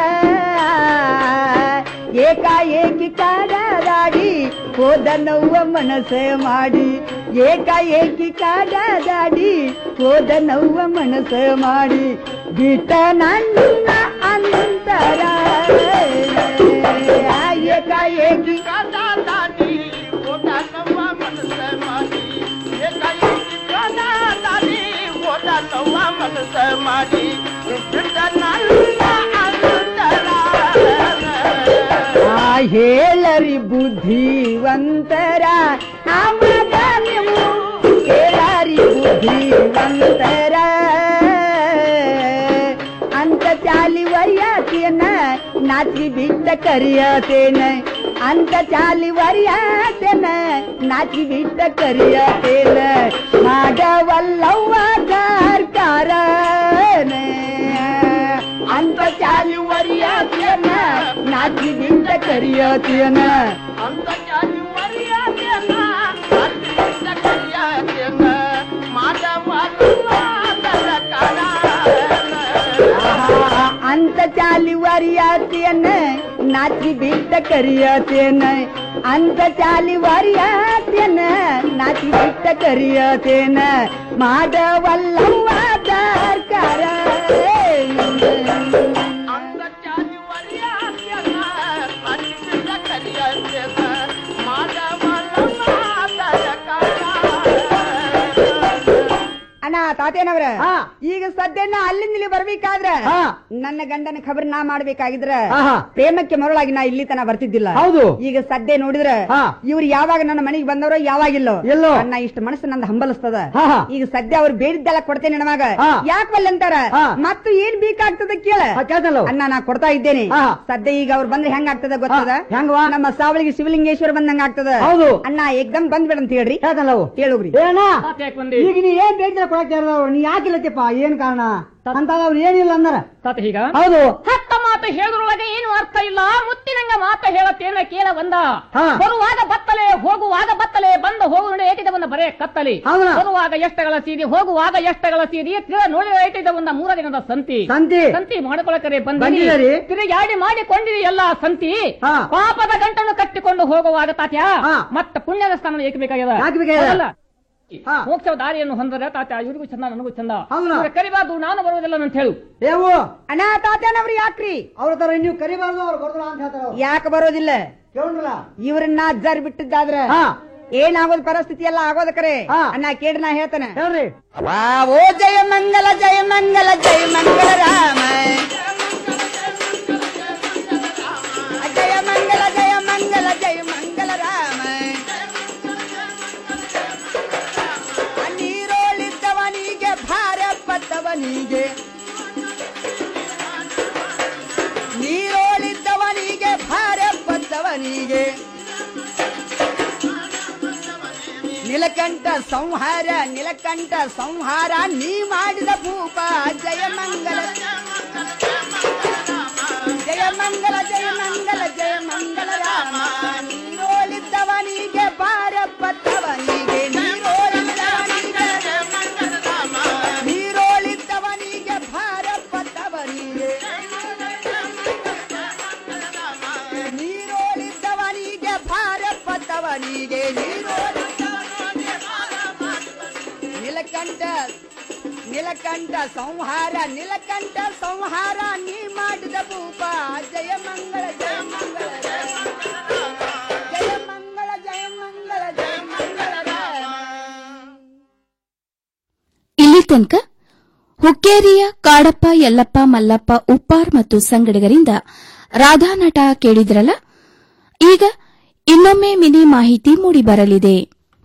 ಏಕಾಏಕಿ ಕಾಡಾಡಿ ಹೋದ ನೋವ ಮನಸ್ಸೆ ಮಾಡಿ ಏಕಾಏಕಿ ಕಾಡಾಡಿ ಹೋದ ನೋವ ಮನಸ್ಸೆ ಮಾಡಿ ಬಿಟ್ಟ ನನ್ನ ಅಂತರ ಏಕಾಏಕಿ ಕಾಡಾಡಿ ಹೋದ ನೋವ ಮನಸ್ಸೆ ಮಾಡಿ ಏಕಾಏಕಿ ಕಾಡಾಡಿ ಹೋದ ನೋವ ಮನಸ್ಸೆ ಮಾಡಿ ಬಿಟ್ಟ ನನ್ನ ಅಂತರ ಆ ಹೇಳರಿ ಬುದ್ಧಿವಂತರ ಆವಾಗ ನೀವು ಹೇಳರಿ ಬುದ್ಧಿವಂತರ ಅಂತ ಚಾಲಿ ವರಿಯಾತೇನ ನಾಚಿ ಬಿಟ್ಟ ಕರಿಯತೇನ ಅಂತ ಚಾಲಿ ವರಿಯಾತೇನ ನಾಚಿ ಬಿಟ್ಟ ಕರಿಯತೇನ ಮಾಡವಲ್ಲವ್ವ ಕಾರ್ಕಾರನ ಅಂತ ಚಾಲಿ ವರಿಯಾತೇನ ನಾಚಿ ಬಿಟ್ಟ ಕರಿಯತೇನ ಅಂತ ಚಾಲಿ ವರಿಯಾತೇನ ನಾಚಿ ಬಿಟ್ಟ ಕರಿಯತೇನ ಅಂತ ಚಾಲಿ ವರಿಯಾತೇನ ನಾಚಿ ಬಿಟ್ಟ ಕರಿಯತೇನ ಅಂತ ಚಾಲಿ ವರಿಯಾತೇನ ನಾಚಿ ಬಿಟ್ಟ ಕರಿಯತೇನ ಮಾಡವಲ್ಲವ್ವ ದಾರ್ಕಾರ ಅಣ್ಣ ತಾತೇನವ್ರ ಈಗ ಸದ್ಯನ ಅಲ್ಲಿಂದ ಇಲ್ಲಿ ಬರ್ಬೇಕಾದ್ರ ನನ್ನ ಗಂಡನ ಖಬರ್ ನಾ ಮಾಡ್ಬೇಕಾಗಿದ್ರ ಪ್ರೇಮಕ್ಕೆ ಮರಳಾಗಿ ನಾ ಇಲ್ಲಿ ತನ ಬರ್ತಿದ್ದಿಲ್ಲ ಹೌದು. ಈಗ ಸದ್ಯ ನೋಡಿದ್ರ ಇವ್ರು ಯಾವಾಗ ನನ್ನ ಮನೆಗೆ ಬಂದವರೋ ಯಾವಾಗಿಲ್ಲೋ ಎಲ್ಲೋ. ಅಣ್ಣ ಇಷ್ಟು ಮನಸ್ಸು ನಂದು ಹಂಬಲಿಸ್ತದ ಈಗ ಸದ್ಯ ಅವ್ರು ಬೇಡಿದ್ದೆಲ್ಲ ಕೊಡ್ತೇನೆ ನಮಗ ಯಾಕೆ ಬಲ್ಲ ಅಂತಾರ ಮತ್ತು ಏನ್ ಬೇಕಾಗ್ತದ ಕೇಳ ಅಣ್ಣ ನಾ ಕೊಡ್ತಾ ಇದ್ದೇನೆ ಸದ್ಯ ಈಗ ಅವ್ರು ಬಂದ್ರೆ ಹೆಂಗ್ ಆಗ್ತದ ಗೊತ್ತದ ಹೆಂಗವಾ? ನಮ್ಮ ಸಾವಳಿಗೆ ಶಿವಲಿಂಗೇಶ್ವರ ಬಂದಂಗ ಆಗ್ತದ ಹೌದು. ಅಣ್ಣ ಏಕ್ದಮ್ ಬಂದ್ಬೇಡ ಅಂತ ಹೇಳ್ರಿ ಹೇಳುಗ್ರಿ ಏನ ಯಾಕೆ ಬಂದಿ ಈಗ ನೀ ಏನ್ ಬೇಕಿದ್ರೆ ಕೊಡಕ್ಕೆ ಇರೋರು ನೀ ಯಾಕಿಲ್ಲತ್ತಪ್ಪ ಏನ್ ಕಾರಣ ಅಂತ ಅವ್ರು ಏನಿಲ್ಲ ಅಂದಾರ ತಾತ ಹೀಗ ಹೌದು ಹತ್ತ ಮಾತು ಹೇಳುದ್ರೊಳಗೆ ಏನು ಅರ್ಥ ಇಲ್ಲ ಮುತ್ತಿನಂಗ ಮಾತ ಹೇಳತ್ತೇನ ಕೇಳ ಬಂದ ಬರುವಾಗ ಬತ್ತಲೆ ಹೋಗುವಾಗ ಬತ್ತಲೆ ಬಂದ ಹೋಗು ನೋಡಿ ಏಟಿದ ಬಂದ ಬರೇ ಕತ್ತಲಿ ಹೌದಾ? ಬರುವಾಗ ಎಷ್ಟಗಳ ಸೀದಿ ಹೋಗುವಾಗ ಎಷ್ಟಗಳ ಸೀದಿ ತಿಳ ನೋಡಿ ಏಟಿದ ಬಂದ ಮೂರ ದಿನದ ಸಂತಿ ಸಂತಿ? ಸಂತಿ ಮಾಡ್ಕೊಳಕರೆ ಬಂದಿರಿ ಬಂದಿದ್ದೀರಿ? ತಿರುಗಾಡಿ ಮಾಡಿಕೊಂಡಿರಿ ಎಲ್ಲ ಸಂತಿ ಪಾಪದ ಗಂಟನ್ನು ಕಟ್ಟಿಕೊಂಡು ಹೋಗುವಾಗ ತಾತ್ಯ ಮತ್ತ ಪುಣ್ಯದ ಸ್ಥಾನ ಏಕೆ ಬೇಕಾಗ್ಯದ ಯಾಕೆ ಬೇಕಾಗ್ಯದ? ಹೌದಲ್ಲ? ಮೋಕ್ಷ ದಾರಿಯನ್ನು ಹೊಂದರ ತಾತ್ಯ ಇವ್ರಿಗೂ ಚಂದ ನನಗೂ ಚಂದ ಹೌದಾ? ಇವ್ರ ಕರಿಬಾರ್ದು ನಾನು ಬರುವುದಿಲ್ಲ ಅಂತ ಹೇಳು ಏವು ಅಣ್ಣ ತಾತನವ್ರು ಯಾಕ್ರಿ ಅವ್ರ ತರ ನೀವು ಕರಿಬಾರ್ದು ಅವ್ರು ಬರ್ದಲ್ಲ ಅಂತ ಹೇಳ್ತಾರ ಅವ್ರು. ಯಾಕೆ ಬರೋದಿಲ್ಲ ಕೇಳ್ರಲ್ಲ ಇವ್ರನ್ನ ಅಜ್ಜಾರ್ ಬಿಟ್ಟಿದ್ದಾದ್ರ ಏನಾಗೋದ್ ಪರಿಸ್ಥಿತಿ ಎಲ್ಲ ಆಗೋದ ಕರೆ ಅಣ್ಣ ಕೇಳಿ ನಾ ಹೇಳ್ತಾನೆ ಹೇಳ್ರಿ ಓ ಜಯ ಮಂಗಲ ಜಯ ಮಂಗಲ ಜಯ ಮಂಗಲ ರಾಮ ಜಯ ಮಂಗಲ ಜಯ ಮಂಗಲ ಜಯ ಮಂಗಲ ರಾಮ ನೀರೋಳಿದ್ದವನಿಗೆ ಭಾರ ಪಟ್ಟವನಿಗೆ ನೀರೋಳಿದ್ದವನಿಗೆ ಭಾರ ಪಟ್ಟವನಿಗೆ ನಿಲಕಂಠ ಸಂಹಾರ ನಿಲಕಂಠ ಸಂಹಾರ ನೀ ಮಾಡಿದ ಭೂಪ ಜಯ ಮಂಗಲ ಜಯ ಮಂಗಲ ಜಯ ಮಂಗಲ ಜಯ ಮಂಗಲ ರಾಮ ನೀರೋಳಿದ್ದವನಿಗೆ ಬಾರ ಪತ್ತವನಿಗೆ ನೀರೋಳಿದ್ದವನಿಗೆ ನೀರೋಳಿದ್ದ ನೀಲಕಂಠ ನೀಲಕಂಠ ಸಂಹಾರ ನೀಲಕಂಠ ಸಂಹಾರ ನೀ ಮಾಡಿದ ಭೂಪ ಜಯ ಮಂಗಳ ಜಯ ಮಂಗಳ ಜಯ ಮಂಗಳ ಜಯ ಮಂಗಳ ಜಯ ಮಂಗಳ ಇಲ್ಲಿ ತನಕ ಹುಕ್ಕೇರಿಯ ಕಾಡಪ್ಪ ಯಲ್ಲಪ್ಪ ಮಲ್ಲಪ್ಪ ಉಪ್ಪಾರ್ ಮತ್ತು ಸಂಗಡಿಗರಿಂದ ರಾಧಾನಟ ಕೇಳಿದ್ರಲ್ಲ ಈಗ ಇನ್ನೊಮ್ಮೆ ಮಿನಿ ಮಾಹಿತಿ ಮೂಡಿಬರಲಿದೆ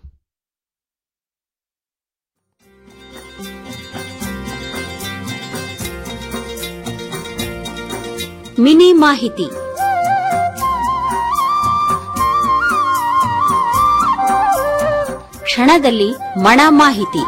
ಮಿನಿ ಮಾಹಿತಿ ಕ್ಷಣದಲ್ಲಿ ಮಣ ಮಾಹಿತಿ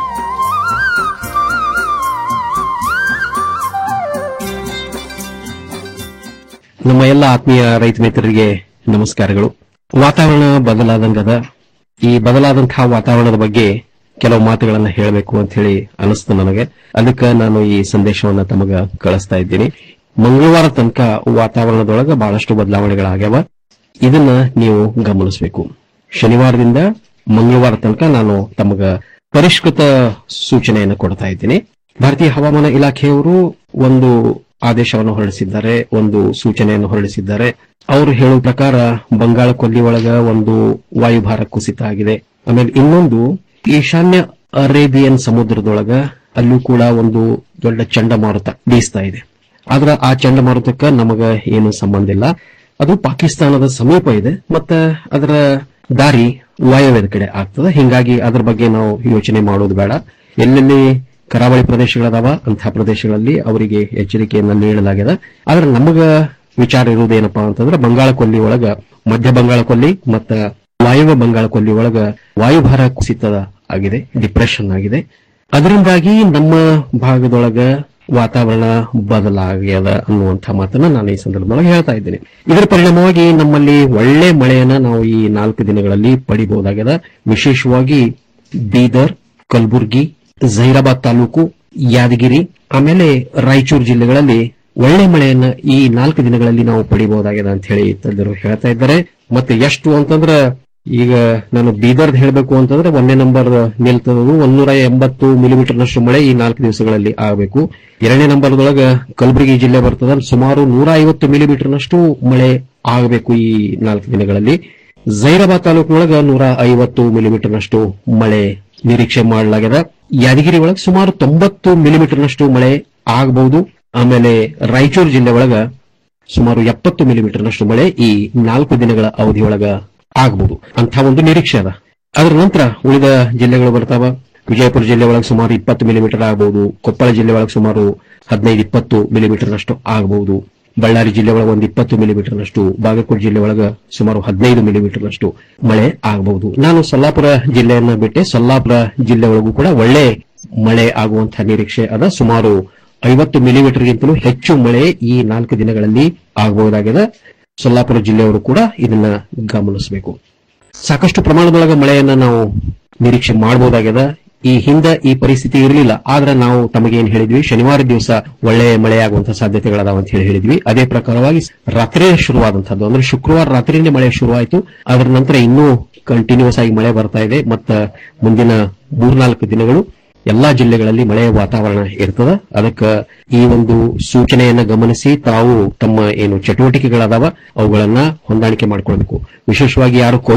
ನಮ್ಮ ಎಲ್ಲ ಆತ್ಮೀಯ ರೈತ ಮಿತ್ರರಿಗೆ ನಮಸ್ಕಾರಗಳು ವಾತಾವರಣ ಬದಲಾದಂಗದ ಈ ಬದಲಾದಂತಹ ವಾತಾವರಣದ ಬಗ್ಗೆ ಕೆಲವು ಮಾತುಗಳನ್ನ ಹೇಳಬೇಕು ಅಂತ ಹೇಳಿ ಅನಿಸ್ತು ನನಗೆ ಅದಕ್ಕೆ ನಾನು ಈ ಸಂದೇಶವನ್ನ ತಮಗ ಕಳಿಸ್ತಾ ಇದ್ದೀನಿ ಮಂಗಳವಾರ ತನಕ ವಾತಾವರಣದೊಳಗ ಬಹಳಷ್ಟು ಬದಲಾವಣೆಗಳಾಗ್ಯಾವ ಇದನ್ನ ನೀವು ಗಮನಿಸಬೇಕು ಶನಿವಾರದಿಂದ ಮಂಗಳವಾರ ತನಕ ನಾನು ತಮಗ ಪರಿಷ್ಕೃತ ಸೂಚನೆಯನ್ನು ಕೊಡ್ತಾ ಇದ್ದೀನಿ ಭಾರತೀಯ ಹವಾಮಾನ ಇಲಾಖೆಯವರು ಒಂದು ಆದೇಶವನ್ನು ಹೊರಡಿಸಿದ್ದಾರೆ ಒಂದು ಸೂಚನೆಯನ್ನು ಹೊರಡಿಸಿದ್ದಾರೆ ಅವರು ಹೇಳುವ ಪ್ರಕಾರ ಬಂಗಾಳ ಕೊಲ್ಲಿ ಒಳಗ ಒಂದು ವಾಯುಭಾರ ಕುಸಿತ ಆಗಿದೆ ಆಮೇಲೆ ಇನ್ನೊಂದು ಈಶಾನ್ಯ ಅರೇಬಿಯನ್ ಸಮುದ್ರದೊಳಗ ಅಲ್ಲೂ ಕೂಡ ಒಂದು ದೊಡ್ಡ ಚಂಡಮಾರುತ ಬೀಸ್ತಾ ಇದೆ ಆದ್ರ ಆ ಚಂಡಮಾರುತಕ್ಕ ನಮಗ ಏನು ಸಂಬಂಧ ಇಲ್ಲ ಅದು ಪಾಕಿಸ್ತಾನದ ಸಮೀಪ ಇದೆ ಮತ್ತೆ ಅದರ ದಾರಿ ವಾಯವ್ಯದ ಕಡೆ ಆಗ್ತದೆ ಹಿಂಗಾಗಿ ಅದ್ರ ಬಗ್ಗೆ ನಾವು ಯೋಚನೆ ಮಾಡೋದು ಬೇಡ ಎಲ್ಲೆಲ್ಲಿ ಕರಾವಳಿ ಪ್ರದೇಶಗಳದಾವ ಅಂತಹ ಪ್ರದೇಶಗಳಲ್ಲಿ ಅವರಿಗೆ ಎಚ್ಚರಿಕೆಯನ್ನ ನೀಡಲಾಗಿದೆ ಆದ್ರೆ ನಮಗ ವಿಚಾರ ಇರುವುದೇನಪ್ಪಾ ಅಂತಂದ್ರೆ ಬಂಗಾಳ ಕೊಲ್ಲಿ ಒಳಗ ಮಧ್ಯ ಬಂಗಾಳ ಕೊಲ್ಲಿ ಮತ್ತ ವಾಯವ್ಯ ಬಂಗಾಳ ಕೊಲ್ಲಿ ಒಳಗ ವಾಯುಭಾರ ಕುಸಿತ ಆಗಿದೆ ಡಿಪ್ರೆಷನ್ ಆಗಿದೆ ಅದರಿಂದಾಗಿ ನಮ್ಮ ಭಾಗದೊಳಗ ವಾತಾವರಣ ಬದಲಾಗ್ಯದ ಅನ್ನುವಂಥ ಮಾತನ್ನ ನಾನು ಈ ಸಂದರ್ಭದೊಳಗೆ ಹೇಳ್ತಾ ಇದ್ದೀನಿ ಇದರ ಪರಿಣಾಮವಾಗಿ ನಮ್ಮಲ್ಲಿ ಒಳ್ಳೆ ಮಳೆಯನ್ನ ನಾವು ಈ ನಾಲ್ಕು ದಿನಗಳಲ್ಲಿ ಪಡಿಬಹುದಾಗಿದೆ ವಿಶೇಷವಾಗಿ ಬೀದರ್ ಕಲಬುರ್ಗಿ ಜಹೀರಾಬಾದ್ ತಾಲೂಕು ಯಾದಗಿರಿ ಆಮೇಲೆ ರಾಯಚೂರು ಜಿಲ್ಲೆಗಳಲ್ಲಿ ಒಳ್ಳೆ ಮಳೆಯನ್ನ ಈ ನಾಲ್ಕು ದಿನಗಳಲ್ಲಿ ನಾವು ಪಡಿಬಹುದಾಗಿದೆ ಅಂತ ಹೇಳಿ ತಜ್ಞರು ಹೇಳ್ತಾ ಇದ್ದಾರೆ ಮತ್ತೆ ಎಷ್ಟು ಅಂತಂದ್ರ ಈಗ ನಾನು ಬೀದರ್ದ್ ಹೇಳಬೇಕು ಅಂತಂದ್ರೆ ಒಂದನೇ ನಂಬರ್ ನಿಲ್ತದ್ದು ಒಂದೂರ ಎಂಬತ್ತು ಮಿಲಿಮೀಟರ್ನಷ್ಟು ಮಳೆ ಈ ನಾಲ್ಕು ದಿವಸಗಳಲ್ಲಿ ಆಗಬೇಕು ಎರಡನೇ ನಂಬರ್ದೊಳಗ ಕಲಬುರಗಿ ಜಿಲ್ಲೆ ಬರ್ತದ ಸುಮಾರು ನೂರ ಐವತ್ತು ಮಿಲಿಮೀಟರ್ನಷ್ಟು ಮಳೆ ಆಗಬೇಕು ಈ ನಾಲ್ಕು ದಿನಗಳಲ್ಲಿ ಜೈರಾಬಾದ್ ತಾಲೂಕಿನೊಳಗ ನೂರ ಐವತ್ತು ಮಿಲಿಮೀಟರ್ನಷ್ಟು ಮಳೆ ನಿರೀಕ್ಷೆ ಮಾಡಲಾಗಿದೆ ಯಾದಗಿರಿ ಒಳಗೆ ಸುಮಾರು ತೊಂಬತ್ತು ಮಿಲಿಮೀಟರ್ನಷ್ಟು ಮಳೆ ಆಗಬಹುದು ಆಮೇಲೆ ರಾಯಚೂರು ಜಿಲ್ಲೆ ಒಳಗ ಸುಮಾರು ಎಪ್ಪತ್ತು ಮಿಲಿಮೀಟರ್ನಷ್ಟು ಮಳೆ ಈ ನಾಲ್ಕು ದಿನಗಳ ಅವಧಿಯೊಳಗ ಆಗಬಹುದು ಅಂತ ಒಂದು ನಿರೀಕ್ಷೆ ಅದ ಅದರ ನಂತರ ಉಳಿದ ಜಿಲ್ಲೆಗಳು ಬರ್ತಾವ ವಿಜಯಪುರ ಜಿಲ್ಲೆ ಒಳಗೆ ಸುಮಾರು ಇಪ್ಪತ್ತು ಮಿಲಿಮೀಟರ್ ಆಗಬಹುದು ಕೊಪ್ಪಳ ಜಿಲ್ಲೆ ಒಳಗೆ ಸುಮಾರು ಹದಿನೈದು ಇಪ್ಪತ್ತು ಮಿಲಿಮೀಟರ್ನಷ್ಟು ಆಗಬಹುದು ಬಳ್ಳಾರಿ ಜಿಲ್ಲೆ ಒಳಗೆ ಒಂದು ಇಪ್ಪತ್ತು ಮಿಲಿಮೀಟರ್ನಷ್ಟು ಬಾಗಲಕೋಟೆ ಜಿಲ್ಲೆ ಒಳಗೆ ಸುಮಾರು ಹದಿನೈದು ಮಿಲಿಮೀಟರ್ನಷ್ಟು ಮಳೆ ಆಗಬಹುದು ನಾನು ಸೊಲ್ಲಾಪುರ ಜಿಲ್ಲೆಯನ್ನ ಬಿಟ್ಟೆ ಸೊಲ್ಲಾಪುರ ಜಿಲ್ಲೆ ಒಳಗೂ ಕೂಡ ಒಳ್ಳೆ ಮಳೆ ಆಗುವಂತಹ ನಿರೀಕ್ಷೆ ಅದ ಸುಮಾರು ಐವತ್ತು ಮಿಲಿಮೀಟರ್ಗಿಂತಲೂ ಹೆಚ್ಚು ಮಳೆ ಈ ನಾಲ್ಕು ದಿನಗಳಲ್ಲಿ ಆಗಬಹುದಾಗಿದೆ ಸೊಲ್ಲಾಪುರ ಜಿಲ್ಲೆಯವರು ಕೂಡ ಇದನ್ನ ಗಮನಿಸಬೇಕು ಸಾಕಷ್ಟು ಪ್ರಮಾಣದೊಳಗ ಮಳೆಯನ್ನ ನಾವು ನಿರೀಕ್ಷೆ ಮಾಡಬಹುದಾಗಿದೆ ಈ ಹಿಂದ ಈ ಪರಿಸ್ಥಿತಿ ಇರಲಿಲ್ಲ ಆದ್ರೆ ನಾವು ತಮಗೇನ್ ಹೇಳಿದ್ವಿ ಶನಿವಾರ ದಿವಸ ಒಳ್ಳೆ ಮಳೆಯಾಗುವಂತಹ ಸಾಧ್ಯತೆಗಳದಾವ ಅಂತ ಹೇಳಿ ಹೇಳಿದ್ವಿ ಅದೇ ಪ್ರಕಾರವಾಗಿ ರಾತ್ರಿ ಶುರುವಾದಂತಹದ್ದು ಅಂದ್ರೆ ಶುಕ್ರವಾರ ರಾತ್ರಿನೇ ಮಳೆ ಶುರುವಾಯಿತು ಅದರ ನಂತರ ಇನ್ನೂ ಕಂಟಿನ್ಯೂಸ್ ಆಗಿ ಮಳೆ ಬರ್ತಾ ಇದೆ ಮತ್ತ ಮುಂದಿನ ಮೂರ್ನಾಲ್ಕು ದಿನಗಳು ಎಲ್ಲಾ ಜಿಲ್ಲೆಗಳಲ್ಲಿ ಮಳೆಯ ವಾತಾವರಣ ಇರ್ತದ ಅದಕ್ಕೆ ಈ ಒಂದು ಸೂಚನೆಯನ್ನ ಗಮನಿಸಿ ತಾವು ತಮ್ಮ ಏನು ಚಟುವಟಿಕೆಗಳದಾವ ಅವುಗಳನ್ನ ಹೊಂದಾಣಿಕೆ ಮಾಡ್ಕೊಳ್ಬೇಕು ವಿಶೇಷವಾಗಿ ಯಾರು ಕೊಯ್ಲು